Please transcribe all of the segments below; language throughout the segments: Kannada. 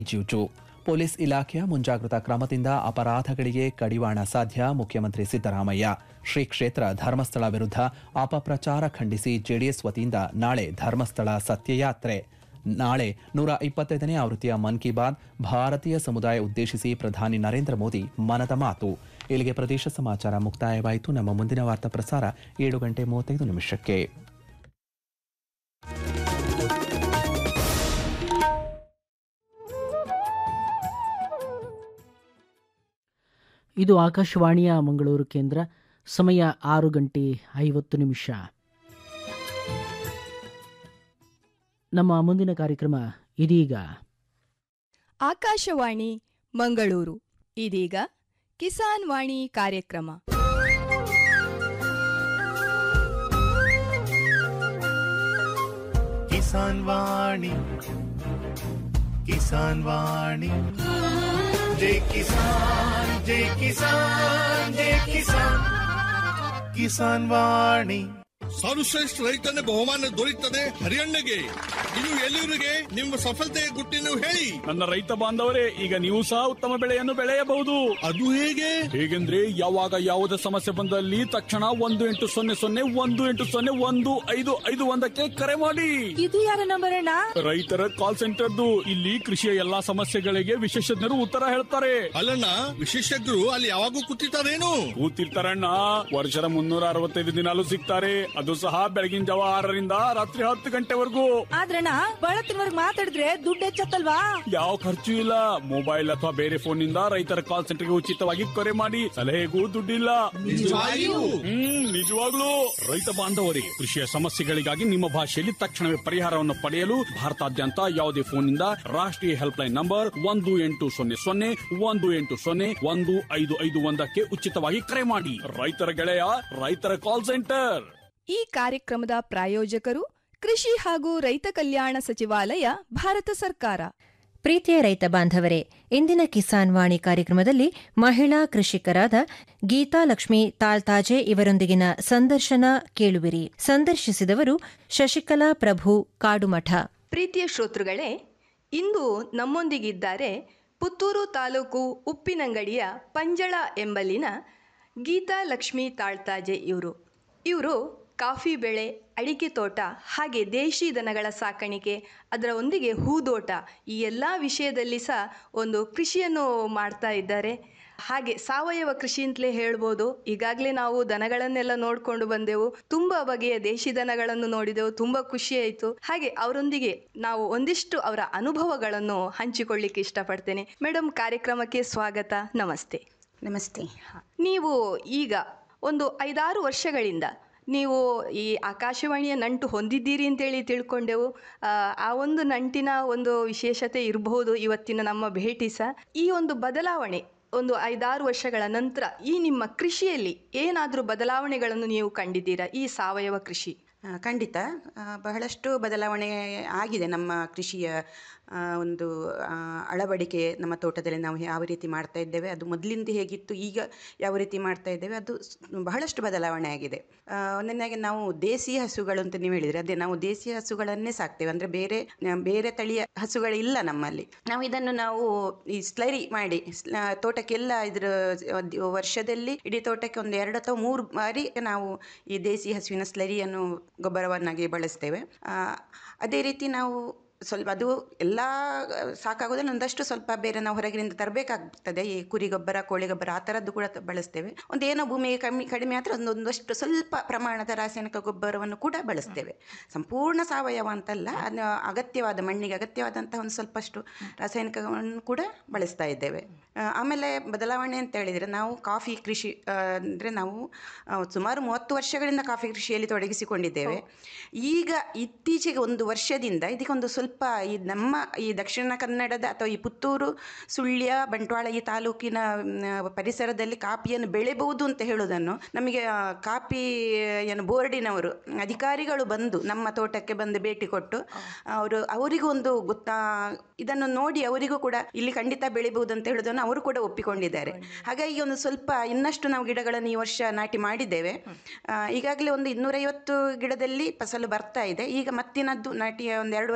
ಜ್ಯೂಟು ಪೊಲೀಸ್ ಇಲಾಖೆಯ ಮುಂಜಾಗ್ರತಾ ಕ್ರಮದಿಂದ ಅಪರಾಧಗಳಿಗೆ ಕಡಿವಾಣ ಸಾಧ್ಯ ಮುಖ್ಯಮಂತ್ರಿ ಸಿದ್ದರಾಮಯ್ಯ ಶ್ರೀ ಕ್ಷೇತ್ರ ಧರ್ಮಸ್ಥಳ ವಿರುದ್ಧ ಅಪಪ್ರಚಾರ ಖಂಡಿಸಿ ಜೆಡಿಎಸ್ ವತಿಯಿಂದ ನಾಳೆ ಧರ್ಮಸ್ಥಳ ಸತ್ಯಯಾತ್ರೆ ನಾಳೆ ನೂರ ಇಪ್ಪತ್ತೈದನೇ ಆವೃತ್ತಿಯ ಮನ್ ಕಿ ಬಾತ್ ಭಾರತೀಯ ಸಮುದಾಯ ಉದ್ದೇಶಿಸಿ ಪ್ರಧಾನಿ ನರೇಂದ್ರ ಮೋದಿ ಮನದ ಮಾತು ಇಲ್ಲಿಗೆ ಪ್ರದೇಶ ಸಮಾಚಾರ ಮುಕ್ತಾಯವಾಯಿತು ನಮ್ಮ ಮುಂದಿನ ವಾರ್ತಾ ಪ್ರಸಾರ ಏಳು ಗಂಟೆ ಮೂವತ್ತೈದು ನಿಮಿಷಕ್ಕೆ ಇದು ಆಕಾಶವಾಣಿಯ ಮಂಗಳೂರು ಕೇಂದ್ರ ಸಮಯ ಆರು ಗಂಟೆ ಐವತ್ತು ನಿಮಿಷ ನಮ್ಮ ಮುಂದಿನ ಕಾರ್ಯಕ್ರಮ ಇದೀಗ ಆಕಾಶವಾಣಿ ಮಂಗಳೂರು ಇದೀಗ ಕಿಸಾನ್ ವಾಣಿ ಕಾರ್ಯಕ್ರಮ ಕಿಸಾನ್ ವಾಣಿ ಕಿಸಾನ್ ವಾಣಿ ಜೈ ಕಿಸಾನ್ ಜೈ ಕಿಸಾನ್ ಜೈ ಕಿಸಾನ್ ಕಿಸಾನ್ ವಾಣಿ ಸರ್ವಶ್ರೇಷ್ಠ ರೈತನ ಬಹುಮಾನ ದೊರೆಯುತ್ತದೆ ಹರಿಯಣ್ಣಗೆ ಇನ್ನು ಎಲ್ಲರಿಗೆ ನಿಮ್ಮ ಸಫಲತೆಯ ಗುಟ್ಟಿನ ಹೇಳಿ ನನ್ನ ರೈತ ಬಾಂಧವರೇ ಈಗ ನೀವು ಸಹ ಉತ್ತಮ ಬೆಳೆಯನ್ನು ಬೆಳೆಯಬಹುದು ಅದು ಹೇಗೆ ಹೇಗೆಂದ್ರೆ ಯಾವಾಗ ಯಾವುದೇ ಸಮಸ್ಯೆ ಬಂದಲ್ಲಿ ತಕ್ಷಣ ಒಂದು ಎಂಟು ಸೊನ್ನೆ ಸೊನ್ನೆ ಒಂದು ಎಂಟು ಸೊನ್ನೆ ಒಂದು ಐದು ಐದು ಒಂದಕ್ಕೆ ಕರೆ ಮಾಡಿ ಇದು ಯಾರ ನಂಬರ್ ಅಣ್ಣ ರೈತರ ಕಾಲ್ ಸೆಂಟರ್ದು ಇಲ್ಲಿ ಕೃಷಿಯ ಎಲ್ಲಾ ಸಮಸ್ಯೆಗಳಿಗೆ ವಿಶೇಷಜ್ಞರು ಉತ್ತರ ಹೇಳ್ತಾರೆ ಅಲ್ಲಣ್ಣ ವಿಶೇಷಜ್ಞರು ಅಲ್ಲಿ ಯಾವಾಗೂ ಕೂತಿರ್ತಾರೇನು ಕೂತಿರ್ತಾರಣ್ಣ ವರ್ಷದ ಮುನ್ನೂರ ಅರವತ್ತೈದು ದಿನಾಲು ಸಿಗ್ತಾರೆ ಅದು ಸಹ ಬೆಳಗಿನ ಜಾವ ಆರರಿಂದ ರಾತ್ರಿ ಹತ್ತು ಗಂಟೆವರೆಗೂ ಆದ್ರಣ್ಣ ಬಳತ್ತಿನವರ್ಗ್ ಮಾತಾಡಿದ್ರೆ ದುಡ್ಡು ಹೆಚ್ಚತ್ತಲ್ವಾ ಯಾವ ಖರ್ಚು ಇಲ್ಲ ಮೊಬೈಲ್ ಅಥವಾ ಬೇರೆ ಫೋನ್ ನಿಂದ ರೈತರ ಕಾಲ್ ಸೆಂಟರ್ಗೆ ಉಚಿತವಾಗಿ ಕರೆ ಮಾಡಿ ಸಲಹೆಗೂ ದುಡ್ಡಿಲ್ಲ ನಿಜವಾಗಿಯೂ? ಹ್ಮ್ ನಿಜವಾಗ್ಲೂ ರೈತ ಬಾಂಧವರೇ ಕೃಷಿಯ ಸಮಸ್ಯೆಗಳಿಗಾಗಿ ನಿಮ್ಮ ಭಾಷೆಯಲ್ಲಿ ತಕ್ಷಣವೇ ಪರಿಹಾರವನ್ನು ಪಡೆಯಲು ಭಾರತಾದ್ಯಂತ ಯಾವುದೇ ಫೋನ್ನಿಂದ ರಾಷ್ಟ್ರೀಯ ಹೆಲ್ಪ್ ಲೈನ್ ನಂಬರ್ ಒಂದು ಎಂಟು ಸೊನ್ನೆ ಸೊನ್ನೆ ಒಂದು ಎಂಟು ಸೊನ್ನೆ ಒಂದು ಐದು ಐದು ಒಂದಕ್ಕೆ ಉಚಿತವಾಗಿ ಕರೆ ಮಾಡಿ ರೈತರ ಗೆಳೆಯ ರೈತರ ಕಾಲ್ ಸೆಂಟರ್ ಈ ಕಾರ್ಯಕ್ರಮದ ಪ್ರಾಯೋಜಕರು ಕೃಷಿ ಹಾಗೂ ರೈತ ಕಲ್ಯಾಣ ಸಚಿವಾಲಯ ಭಾರತ ಸರ್ಕಾರ ಪ್ರೀತಿಯ ರೈತ ಬಾಂಧವರೇ ಇಂದಿನ ಕಿಸಾನ್ ವಾಣಿ ಕಾರ್ಯಕ್ರಮದಲ್ಲಿ ಮಹಿಳಾ ಕೃಷಿಕರಾದ ಗೀತಾ ಲಕ್ಷ್ಮಿ ತಾಳ್ತಾಜೆ ಇವರೊಂದಿಗಿನ ಸಂದರ್ಶನ ಕೇಳುವಿರಿ ಸಂದರ್ಶಿಸಿದವರು ಶಶಿಕಲಾ ಪ್ರಭು ಕಾಡುಮಠ ಪ್ರೀತಿಯ ಶ್ರೋತೃಗಳೇ ಇಂದು ನಮ್ಮೊಂದಿಗಿದ್ದಾರೆ ಪುತ್ತೂರು ತಾಲೂಕು ಉಪ್ಪಿನಂಗಡಿಯ ಪಂಜಳ ಎಂಬಲ್ಲಿನ ಗೀತಾ ಲಕ್ಷ್ಮಿ ತಾಳ್ತಾಜೆ ಇವರು ಇವರು ಕಾಫಿ ಬೆಳೆ ಅಡಿಕೆ ತೋಟ ಹಾಗೆ ದೇಶಿ ದನಗಳ ಸಾಕಾಣಿಕೆ ಅದರ ಒಂದಿಗೆ ಹೂದೋಟ ಈ ಎಲ್ಲ ವಿಷಯದಲ್ಲಿ ಸಹ ಒಂದು ಕೃಷಿಯನ್ನು ಮಾಡ್ತಾ ಇದ್ದಾರೆ ಹಾಗೆ ಸಾವಯವ ಕೃಷಿ ಅಂತಲೇ ಹೇಳ್ಬೋದು ಈಗಾಗಲೇ ನಾವು ದನಗಳನ್ನೆಲ್ಲ ನೋಡಿಕೊಂಡು ಬಂದೆವು ತುಂಬ ಬಗೆಯ ದೇಶಿ ದನಗಳನ್ನು ನೋಡಿದೆವು ತುಂಬ ಖುಷಿ ಆಯಿತು ಹಾಗೆ ಅವರೊಂದಿಗೆ ನಾವು ಒಂದಿಷ್ಟು ಅವರ ಅನುಭವಗಳನ್ನು ಹಂಚಿಕೊಳ್ಳಿಕ್ಕೆ ಇಷ್ಟಪಡ್ತೇನೆ ಮೇಡಮ್ ಕಾರ್ಯಕ್ರಮಕ್ಕೆ ಸ್ವಾಗತ ನಮಸ್ತೆ ನಮಸ್ತೆ ನೀವು ಈಗ ಒಂದು ಐದಾರು ವರ್ಷಗಳಿಂದ ನೀವು ಈ ಆಕಾಶವಾಣಿಯ ನಂಟು ಹೊಂದಿದ್ದೀರಿ ಅಂತೇಳಿ ತಿಳ್ಕೊಂಡೆವು ಆ, ಆ ಒಂದು ನಂಟಿನ ಒಂದು ವಿಶೇಷತೆ ಇರಬಹುದು ಇವತ್ತಿನ ನಮ್ಮ ಭೇಟಿ ಸಹ ಈ ಒಂದು ಬದಲಾವಣೆ ಒಂದು ಐದಾರು ವರ್ಷಗಳ ನಂತರ ಈ ನಿಮ್ಮ ಕೃಷಿಯಲ್ಲಿ ಏನಾದರೂ ಬದಲಾವಣೆಗಳನ್ನು ನೀವು ಕಂಡಿದ್ದೀರಾ ಈ ಸಾವಯವ ಕೃಷಿ ಆ, ಖಂಡಿತ ಆ, ಬಹಳಷ್ಟು ಬದಲಾವಣೆ ಆಗಿದೆ ನಮ್ಮ ಕೃಷಿಯ ಆ, ಒಂದು ಆ, ಅಳವಡಿಕೆ ನಮ್ಮ ತೋಟದಲ್ಲಿ ನಾವು ಯಾವ ರೀತಿ ಮಾಡ್ತಾ ಇದ್ದೇವೆ ಅದು ಮೊದಲಿಂದ ಹೇಗಿತ್ತು ಈಗ ಯಾವ ರೀತಿ ಮಾಡ್ತಾ ಇದ್ದೇವೆ ಅದು ಸ್- ಬಹಳಷ್ಟು ಬದಲಾವಣೆ ಆಗಿದೆ ಆ, ಒಂದನೇದಾಗಿ ನಾವು ದೇಸಿ ಹಸುಗಳು ಅಂತ ನೀವು ಹೇಳಿದರೆ ಅದೇ ನಾವು ದೇಸಿ ಹಸುಗಳನ್ನೇ ಸಾಕ್ತೇವೆ ಅಂದರೆ ಬೇರೆ ಆ, ಬೇರೆ ತಳಿಯ ಹಸುಗಳಿಲ್ಲ ನಮ್ಮಲ್ಲಿ ನಾವು ಇದನ್ನು ನಾವು ಈ ಸ್ಲರಿ ಮಾಡಿ ಸ್ಲ- ಆ, ತೋಟಕ್ಕೆಲ್ಲ ಇದರ ಒಂದು ವರ್ಷದಲ್ಲಿ ಇಡೀ ತೋಟಕ್ಕೆ ಒಂದು ಎರಡು ಅಥವಾ ಮೂರು ಬಾರಿ ನಾವು ಈ ದೇಸಿ ಹಸುವಿನ ಸ್ಲರಿಯನ್ನು ಗೊಬ್ಬರವನ್ನಾಗಿ ಬಳಸ್ತೇವೆ ಆ, ಅದೇ ರೀತಿ ನಾವು ಸ್ವಲ್ಪ ಅದು ಎಲ್ಲ ಸಾಕಾಗೋದ್ರಲ್ಲಿ ಒಂದಷ್ಟು ಸ್ವಲ್ಪ ಬೇರೆ ನಾವು ಹೊರಗಿನಿಂದ ತರಬೇಕಾಗ್ತದೆ ಈ ಕುರಿ ಗೊಬ್ಬರ ಕೋಳಿ ಗೊಬ್ಬರ ಆ ಥರದ್ದು ಕೂಡ ತ- ಬಳಸ್ತೇವೆ ಒಂದು ಏನೋ ಭೂಮಿಗೆ ಕಮ್ಮಿ ಕಡಿಮೆ ಆದರೆ ಒಂದೊಂದಷ್ಟು ಸ್ವಲ್ಪ ಪ್ರಮಾಣದ ರಾಸಾಯನಿಕ ಗೊಬ್ಬರವನ್ನು ಕೂಡ ಬಳಸ್ತೇವೆ ಸಂಪೂರ್ಣ ಸಾವಯವ ಅಂತಲ್ಲ ಅದು ಅಗತ್ಯವಾದ ಮಣ್ಣಿಗೆ ಅಗತ್ಯವಾದಂತಹ ಒಂದು ಸ್ವಲ್ಪಷ್ಟು ರಾಸಾಯನಿಕವನ್ನು ಕೂಡ ಬಳಸ್ತಾ ಇದ್ದೇವೆ ಆ, ಆಮೇಲೆ ಬದಲಾವಣೆ ಅಂತ ಹೇಳಿದರೆ ನಾವು ಕಾಫಿ ಕೃಷಿ ಅಂದರೆ ನಾವು ಆ, ಸುಮಾರು ಮೂವತ್ತು ವರ್ಷಗಳಿಂದ ಕಾಫಿ ಕೃಷಿಯಲ್ಲಿ ತೊಡಗಿಸಿಕೊಂಡಿದ್ದೇವೆ ಈಗ ಇತ್ತೀಚೆಗೆ ಒಂದು ವರ್ಷದಿಂದ ಇದಕ್ಕೊಂದು ಸ್ವಲ್ಪ ಈ ನಮ್ಮ ಈ ದಕ್ಷಿಣ ಕನ್ನಡದ ಅಥವಾ ಈ ಪುತ್ತೂರು ಸುಳ್ಯ ಬಂಟ್ವಾಳ ಈ ತಾಲೂಕಿನ ಮ್, ಪರಿಸರದಲ್ಲಿ ಕಾಫಿಯನ್ನು ಬೆಳೆಬಹುದು ಅಂತ ಹೇಳೋದನ್ನು ನಮಗೆ ಆ, ಕಾಫಿ ಏನು ಬೋರ್ಡಿನವರು ಅಧಿಕಾರಿಗಳು ಬಂದು ನಮ್ಮ ತೋಟಕ್ಕೆ ಬಂದು ಭೇಟಿ ಕೊಟ್ಟು ಅವರು ಅವರಿಗೂ ಒಂದು ಗೊತ್ತಾ ಇದನ್ನು ನೋಡಿ ಅವರಿಗೂ ಕೂಡ ಇಲ್ಲಿ ಖಂಡಿತ ಬೆಳಿಬಹುದು ಅಂತ ಹೇಳೋದನ್ನು ಅವರು ಕೂಡ ಒಪ್ಪಿಕೊಂಡಿದ್ದಾರೆ ಹಾಗಾಗಿ ಒಂದು ಸ್ವಲ್ಪ ಇನ್ನಷ್ಟು ನಾವು ಗಿಡಗಳನ್ನು ಈ ವರ್ಷ ನಾಟಿ ಮಾಡಿದ್ದೇವೆ ಆ, ಈಗಾಗಲೇ ಒಂದು ಇನ್ನೂರೈವತ್ತು ಗಿಡದಲ್ಲಿ ಫಸಲು ಬರ್ತಾ ಇದೆ ಈಗ ಮತ್ತಿನದ್ದು ನಾಟಿ ಒಂದು ಎರಡು ವರ್ಷದಿಂದ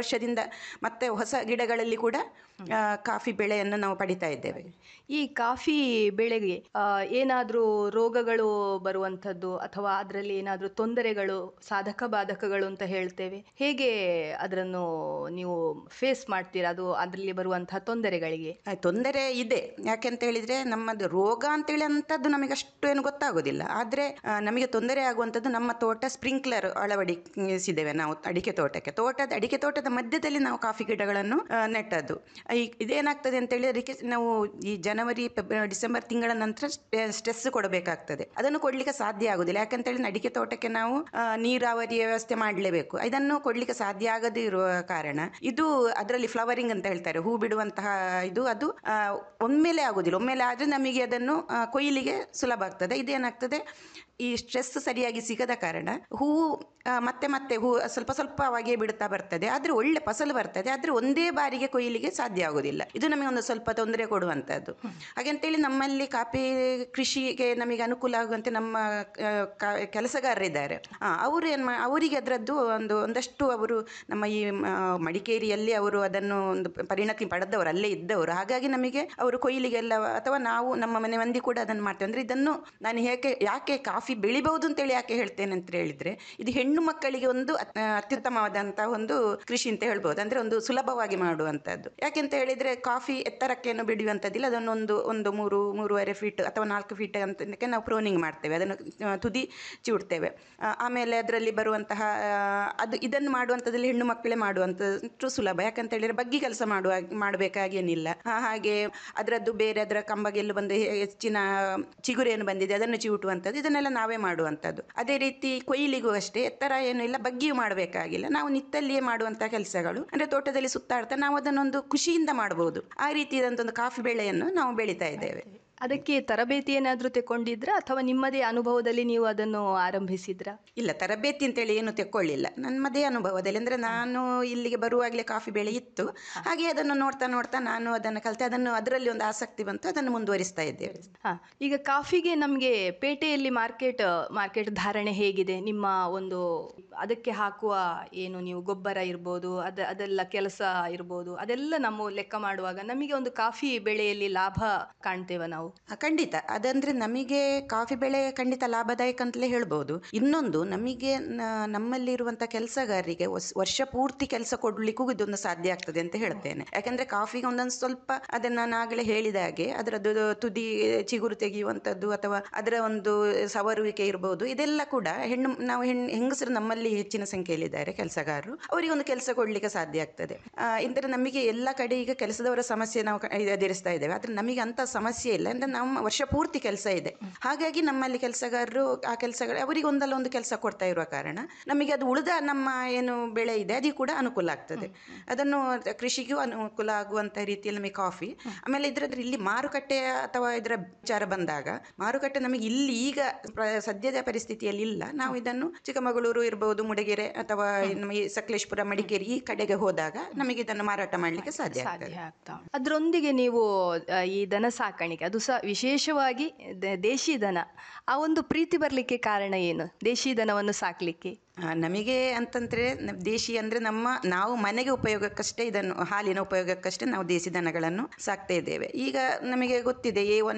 ಮತ್ತೆ ಹೊಸ ಗಿಡಗಳಲ್ಲಿ ಕೂಡ ಆ, ಕಾಫಿ ಬೆಳೆಯನ್ನು ನಾವು ಪಡಿತಾ ಇದ್ದೇವೆ ಈ ಕಾಫಿ ಬೆಳೆಗೆ ಏನಾದರೂ ರೋಗಗಳು ಬರುವಂಥದ್ದು ಅಥವಾ ಅದರಲ್ಲಿ ಏನಾದರೂ ತೊಂದರೆಗಳು ಸಾಧಕ ಬಾಧಕಗಳು ಅಂತ ಹೇಳ್ತೇವೆ ಹೇಗೆ ಅದನ್ನು ನೀವು ಫೇಸ್ ಮಾಡ್ತೀರಾ ಅದು ಅದರಲ್ಲಿ ಬರುವಂತಹ ತೊಂದರೆಗಳಿಗೆ ಆ, ತೊಂದರೆ ಇದೆ ಯಾಕೆಂತ ಹೇಳಿದ್ರೆ ನಮ್ಮದು ರೋಗ ಅಂತೇಳಿ ಅಂಥದ್ದು ನಮಗೆ ಅಷ್ಟು ಏನು ಗೊತ್ತಾಗೋದಿಲ್ಲ ಆದರೆ ನಮಗೆ ತೊಂದರೆ ಆಗುವಂಥದ್ದು ನಮ್ಮ ತೋಟ ಸ್ಪ್ರಿಂಕ್ಲರ್ ಅಳವಡಿಸಿದ್ದೇವೆ ನಾವು ಅಡಿಕೆ ತೋಟಕ್ಕೆ ತೋಟದ ಅಡಿಕೆ ತೋಟದ ಮಧ್ಯದಲ್ಲಿ ನಾವು ಕಾಫಿ ಗಿಡಗಳನ್ನು ಆ, ನೆಟ್ಟದ್ದು ಈ ಇದೇನಾಗ್ತದೆ ಅಂತ ಹೇಳಿ ಅದಕ್ಕೆ ನಾವು ಈ ಜನವರಿ ಫೆಬ್ರವರಿ ಡಿಸೆಂಬರ್ ತಿಂಗಳ ನಂತರ ಸ್ಟ್ರೆಸ್ ಕೊಡಬೇಕಾಗ್ತದೆ ಅದನ್ನು ಕೊಡ್ಲಿಕ್ಕೆ ಸಾಧ್ಯ ಆಗುದಿಲ್ಲ ಯಾಕಂತ ಹೇಳಿ ಅಡಿಕೆ ತೋಟಕ್ಕೆ ನಾವು ಆ, ನೀರಾವರಿ ವ್ಯವಸ್ಥೆ ಮಾಡಲೇಬೇಕು ಇದನ್ನು ಕೊಡ್ಲಿಕ್ಕೆ ಸಾಧ್ಯ ಆಗದೇ ಇರುವ ಕಾರಣ ಇದು ಅದರಲ್ಲಿ ಫ್ಲವರಿಂಗ್ ಅಂತ ಹೇಳ್ತಾರೆ ಹೂ ಬಿಡುವಂತಹ ಇದು ಅದು ಆ, ಒಮ್ಮೆಲೆ ಆಗುದಿಲ್ಲ ಒಮ್ಮೆಲೆ ಆದರೆ ನಮಗೆ ಅದನ್ನು ಆ, ಕೊಯ್ಲಿಗೆ ಸುಲಭ ಆಗ್ತದೆ ಇದೇನಾಗ್ತದೆ ಈ ಸ್ಟ್ರೆಸ್ ಸರಿಯಾಗಿ ಸಿಗದ ಕಾರಣ ಹೂವು ಆ, ಮತ್ತೆ ಮತ್ತೆ ಹೂ ಸ್ವಲ್ಪ ಸ್ವಲ್ಪವಾಗಿ ಬಿಡುತ್ತಾ ಬರ್ತದೆ ಆದರೆ ಒಳ್ಳೆ ಫಸಲು ಬರ್ತದೆ ಆದರೆ ಒಂದೇ ಬಾರಿಗೆ ಕೊಯ್ಲಿಗೆ ಸಾಧ್ಯ ಆಗೋದಿಲ್ಲ ಇದು ನಮಗೆ ಒಂದು ಸ್ವಲ್ಪ ತೊಂದರೆ ಕೊಡುವಂಥದ್ದು ಹಾಗಂತೇಳಿ ನಮ್ಮಲ್ಲಿ ಕಾಫಿ ಕೃಷಿಗೆ ನಮಗೆ ಅನುಕೂಲ ಆಗುವಂತೆ ನಮ್ಮ ಆ, ಕ- ಕೆಲಸಗಾರರಿದ್ದಾರೆ ಆ, ಅವರು ಏನು ಮಾ ಅವರಿಗೆ ಅದರದ್ದು ಒಂದು ಒಂದಷ್ಟು ಅವರು ನಮ್ಮ ಈ ಮ- ಮಡಿಕೇರಿಯಲ್ಲಿ ಅವರು ಅದನ್ನು ಒಂದು ಪರಿಣತಿ ಪಡೆದವರು ಅಲ್ಲೇ ಇದ್ದವರು ಹಾಗಾಗಿ ನಮಗೆ ಅವರು ಕೊಯ್ಲಿಗೆಲ್ಲ ಅಥವಾ ನಾವು ನಮ್ಮ ಮನೆ ಮಂದಿ ಕೂಡ ಅದನ್ನು ಮಾಡ್ತೇವೆ ಅಂದರೆ ಇದನ್ನು ನಾನು ಹೇಗೆ ಯಾಕೆ ಕಾಫಿ ಬೆಳಿಬಹುದು ಅಂತೇಳಿ ಯಾಕೆ ಹೇಳ್ತೇನೆ ಅಂತ ಹೇಳಿದ್ರೆ ಇದು ಹೆಣ್ಣು ಮಕ್ಕಳಿಗೆ ಒಂದು ಅತ್- ಅತ್ಯುತ್ತಮವಾದಂತಹ ಒಂದು ಕೃಷಿ ಅಂತ ಹೇಳ್ಬೋದು ಅಂದ್ರೆ ಒಂದು ಸುಲಭವಾಗಿ ಮಾಡುವಂಥದ್ದು ಯಾಕೆಂತ ಹೇಳಿದ್ರೆ ಕಾಫಿ ಎತ್ತರಕ್ಕೇನು ಬೆಳೆಯುವಂಥದ್ದಿಲ್ಲ ಅದನ್ನು ಒಂದು ಒಂದು ಮೂರು ಮೂರುವರೆ ಫೀಟ್ ಅಥವಾ ನಾಲ್ಕು ಫೀಟ್ ಅಂತ ನಾವು ಪ್ರೋನಿಂಗ್ ಮಾಡ್ತೇವೆ ಅದನ್ನು ಆ, ತುದಿ ಚಿವುಡ್ತೇವೆ ಆ, ಆಮೇಲೆ ಅದರಲ್ಲಿ ಬರುವಂತಹ ಆ, ಅದು ಇದನ್ನು ಮಾಡುವಂಥದ್ದಲ್ಲಿ ಹೆಣ್ಣು ಮಕ್ಕಳೇ ಮಾಡುವಂಥದ್ದು ಸುಲಭ ಯಾಕಂತ ಹೇಳಿದ್ರೆ ಬಗ್ಗಿ ಕೆಲಸ ಮಾಡುವ ಮಾಡಬೇಕಾಗೇನಿಲ್ಲ ಹಾಗೆ ಅದರದ್ದು ಬೇರೆ ಅದರ ಕಂಬಗೆಲ್ಲ ಬಂದು ಹೆ- ಹೆಚ್ಚಿನ ಚಿಗುರೇನು ಬಂದಿದೆ ಅದನ್ನು ಚಿವುಟುವಂಥದ್ದು ಇದನ್ನೆಲ್ಲ ನಾವೇ ಮಾಡುವಂಥದ್ದು ಅದೇ ರೀತಿ ಕೊಯ್ಲಿಗೂ ಅಷ್ಟೇ ಎತ್ತರ ಏನು ಇಲ್ಲ ಬಗ್ಗಿಯೂ ಮಾಡಬೇಕಾಗಿಲ್ಲ ನಾವು ನಿತ್ತಲ್ಲಿಯೇ ಮಾಡುವಂಥ ಕೆಲಸಗಳು ಅಂದರೆ ತೋಟದಲ್ಲಿ ಸುತ್ತಾಡ್ತಾ ನಾವು ಅದನ್ನೊಂದು ಖುಷಿಯಿಂದ ಮಾಡಬಹುದು ಆ ರೀತಿಯಾದಂಥ ಕಾಫಿ ಬೆಳೆಯನ್ನು ನಾವು ಬೆಳೀತಾ ಇದ್ದೇವೆ ಅದಕ್ಕೆ ತರಬೇತಿ ಏನಾದರೂ ತಗೊಂಡಿದ್ರಾ ಅಥವಾ ನಿಮ್ಮದೇ ಅನುಭವದಲ್ಲಿ ನೀವು ಅದನ್ನು ಆರಂಭಿಸಿದ್ರಾ ಇಲ್ಲ ತರಬೇತಿ ಅಂತೇಳಿ ಏನು ತೆಕ್ಕೊಳ್ಳಿಲ್ಲ ನಮ್ಮದೇ ಅನುಭವದಲ್ಲಿ ಅಂದರೆ ನಾನು ಇಲ್ಲಿಗೆ ಬರುವಾಗಲೇ ಕಾಫಿ ಬೆಳೆ ಇತ್ತು ಹಾಗೆ ಅದನ್ನು ನೋಡ್ತಾ ನೋಡ್ತಾ ನಾನು ಅದನ್ನು ಕಲಿತೆ ಅದನ್ನು ಅದರಲ್ಲಿ ಒಂದು ಆಸಕ್ತಿ ಬಂತು ಅದನ್ನು ಮುಂದುವರಿಸ್ತಾ ಇದ್ದೇವೆ ಹಾ ಈಗ ಕಾಫಿಗೆ ನಮಗೆ ಪೇಟೆಯಲ್ಲಿ ಮಾರ್ಕೆಟ್ ಮಾರ್ಕೆಟ್ ಧಾರಣೆ ಹೇಗಿದೆ ನಿಮ್ಮ ಒಂದು ಅದಕ್ಕೆ ಹಾಕುವ ಏನು ನೀವು ಗೊಬ್ಬರ ಇರ್ಬೋದು ಅದ ಅದೆಲ್ಲ ಕೆಲಸ ಇರ್ಬೋದು ಅದೆಲ್ಲ ನಮ್ಮ ಲೆಕ್ಕ ಮಾಡುವಾಗ ನಮಗೆ ಒಂದು ಕಾಫಿ ಬೆಳೆಯಲ್ಲಿ ಲಾಭ ಕಾಣ್ತೇವೆ ನಾವು ಆ, ಖಂಡಿತ ಅದಂದ್ರೆ ನಮಗೆ ಕಾಫಿ ಬೆಳೆ ಖಂಡಿತ ಲಾಭದಾಯಕ ಅಂತಲೇ ಹೇಳ್ಬೋದು ಇನ್ನೊಂದು ನಮಗೆ ನ- ನಮ್ಮಲ್ಲಿರುವಂಥ ಕೆಲಸಗಾರರಿಗೆ ವರ್ಷ ಪೂರ್ತಿ ಕೆಲಸ ಕೊಡ್ಲಿಕ್ಕೂ ಇದೊಂದು ಸಾಧ್ಯ ಆಗ್ತದೆ ಅಂತ ಹೇಳ್ತೇನೆ ಯಾಕಂದ್ರೆ ಕಾಫಿಗೆ ಒಂದೊಂದು ಸ್ವಲ್ಪ ಅದನ್ನ ನಾನು ಆಗಲೇ ಹೇಳಿದ ಹಾಗೆ ಅದರದ್ದು ತುದಿ ಚಿಗುರು ತೆಗೆಯುವಂಥದ್ದು ಅಥವಾ ಅದರ ಒಂದು ಸವರುವಿಕೆ ಇರಬಹುದು ಇದೆಲ್ಲ ಕೂಡ ಹೆಣ್ಣು ನಾವು ಹೆಣ್ಣು ಹೆಂಗಸರು ನಮ್ಮಲ್ಲಿ ಹೆಚ್ಚಿನ ಸಂಖ್ಯೆಯಲ್ಲಿದ್ದಾರೆ ಕೆಲಸಗಾರರು ಅವರಿಗೆ ಒಂದು ಕೆಲಸ ಕೊಡ್ಲಿಕ್ಕೆ ಸಾಧ್ಯ ಆಗ್ತದೆ ಆ, ಇಂದ್ರೆ ನಮಗೆ ಎಲ್ಲ ಕಡೆ ಈಗ ಕೆಲಸದವರ ಸಮಸ್ಯೆ ನಾವು ಕ- ಎದುರಿಸ್ತಾ ಇದ್ದೇವೆ ಆದ್ರೆ ನಮಗೆ ಅಂತ ಸಮಸ್ಯೆ ಇಲ್ಲ ಅಂದ್ರೆ ನಮ್ಮ ವರ್ಷ ಪೂರ್ತಿ ಕೆಲಸ ಇದೆ ಹಾಗಾಗಿ ನಮ್ಮಲ್ಲಿ ಕೆಲಸಗಾರರು ಆ ಕೆಲಸಗಳು ಅವರಿಗೆ ಒಂದಲ್ಲ ಒಂದು ಕೆಲಸ ಕೊಡ್ತಾ ಇರುವ ಕಾರಣ ನಮಗೆ ಅದು ಉಳಿದ ನಮ್ಮ ಏನು ಬೆಳೆ ಇದೆ ಅದಕ್ಕೆ ಕೂಡ ಅನುಕೂಲ ಆಗ್ತದೆ ಅದನ್ನು ಕೃಷಿಗೂ ಅನುಕೂಲ ಆಗುವಂತ ರೀತಿಯಲ್ಲಿ ನಮಗೆ ಕಾಫಿ ಆಮೇಲೆ ಇದ್ರದ್ರ ಇಲ್ಲಿ ಮಾರುಕಟ್ಟೆ ಅಥವಾ ಇದರ ವಿಚಾರ ಬಂದಾಗ ಮಾರುಕಟ್ಟೆ ನಮಗೆ ಇಲ್ಲಿ ಈಗ ಪ್ರ- ಸದ್ಯದ ಪರಿಸ್ಥಿತಿಯಲ್ಲಿ ಇಲ್ಲ ನಾವು ಇದನ್ನು ಚಿಕ್ಕಮಗಳೂರು ಇರಬಹುದು ಮುಡಗೆರೆ ಅಥವಾ ನಮ್ಮ ಈ ಸಕಲೇಶ್ಪುರ ಮಡಿಕೇರಿ ಈ ಕಡೆಗೆ ಹೋದಾಗ ನಮಗೆ ಇದನ್ನು ಮಾರಾಟ ಮಾಡಲಿಕ್ಕೆ ಸಾಧ್ಯ ಆಗ್ತದೆ ಸಾಧ್ಯ ಆಗ್ತಾ ಉಂಟು. ಅದರೊಂದಿಗೆ ನೀವು ಆ, ಈ ದನ ಸಾಕಾಣಿಕೆ ಅದು ಸಹ ವಿಶೇಷವಾಗಿ ದ- ದೇಶಿ ದನ ಆ ಒಂದು ಪ್ರೀತಿ ಬರಲಿಕ್ಕೆ ಕಾರಣ ಏನು ದೇಶಿ ದನವನ್ನು ಸಾಕಲಿಕ್ಕೆ ಆ, ನಮಗೆ ಅಂತಂದ್ರೆ ನ- ದೇಶಿ ಅಂದ್ರೆ ನಮ್ಮ ನಾವು ಮನೆಗೆ ಉಪಯೋಗಕ್ಕಷ್ಟೇ ಇದನ್ನು ಹಾಲಿನ ಉಪಯೋಗಕ್ಕಷ್ಟೇ ನಾವು ದೇಸಿ ದನಗಳನ್ನು ಸಾಕ್ತಾ ಇದ್ದೇವೆ ಈಗ ನಮಗೆ ಗೊತ್ತಿದೆ ಎ ಒನ್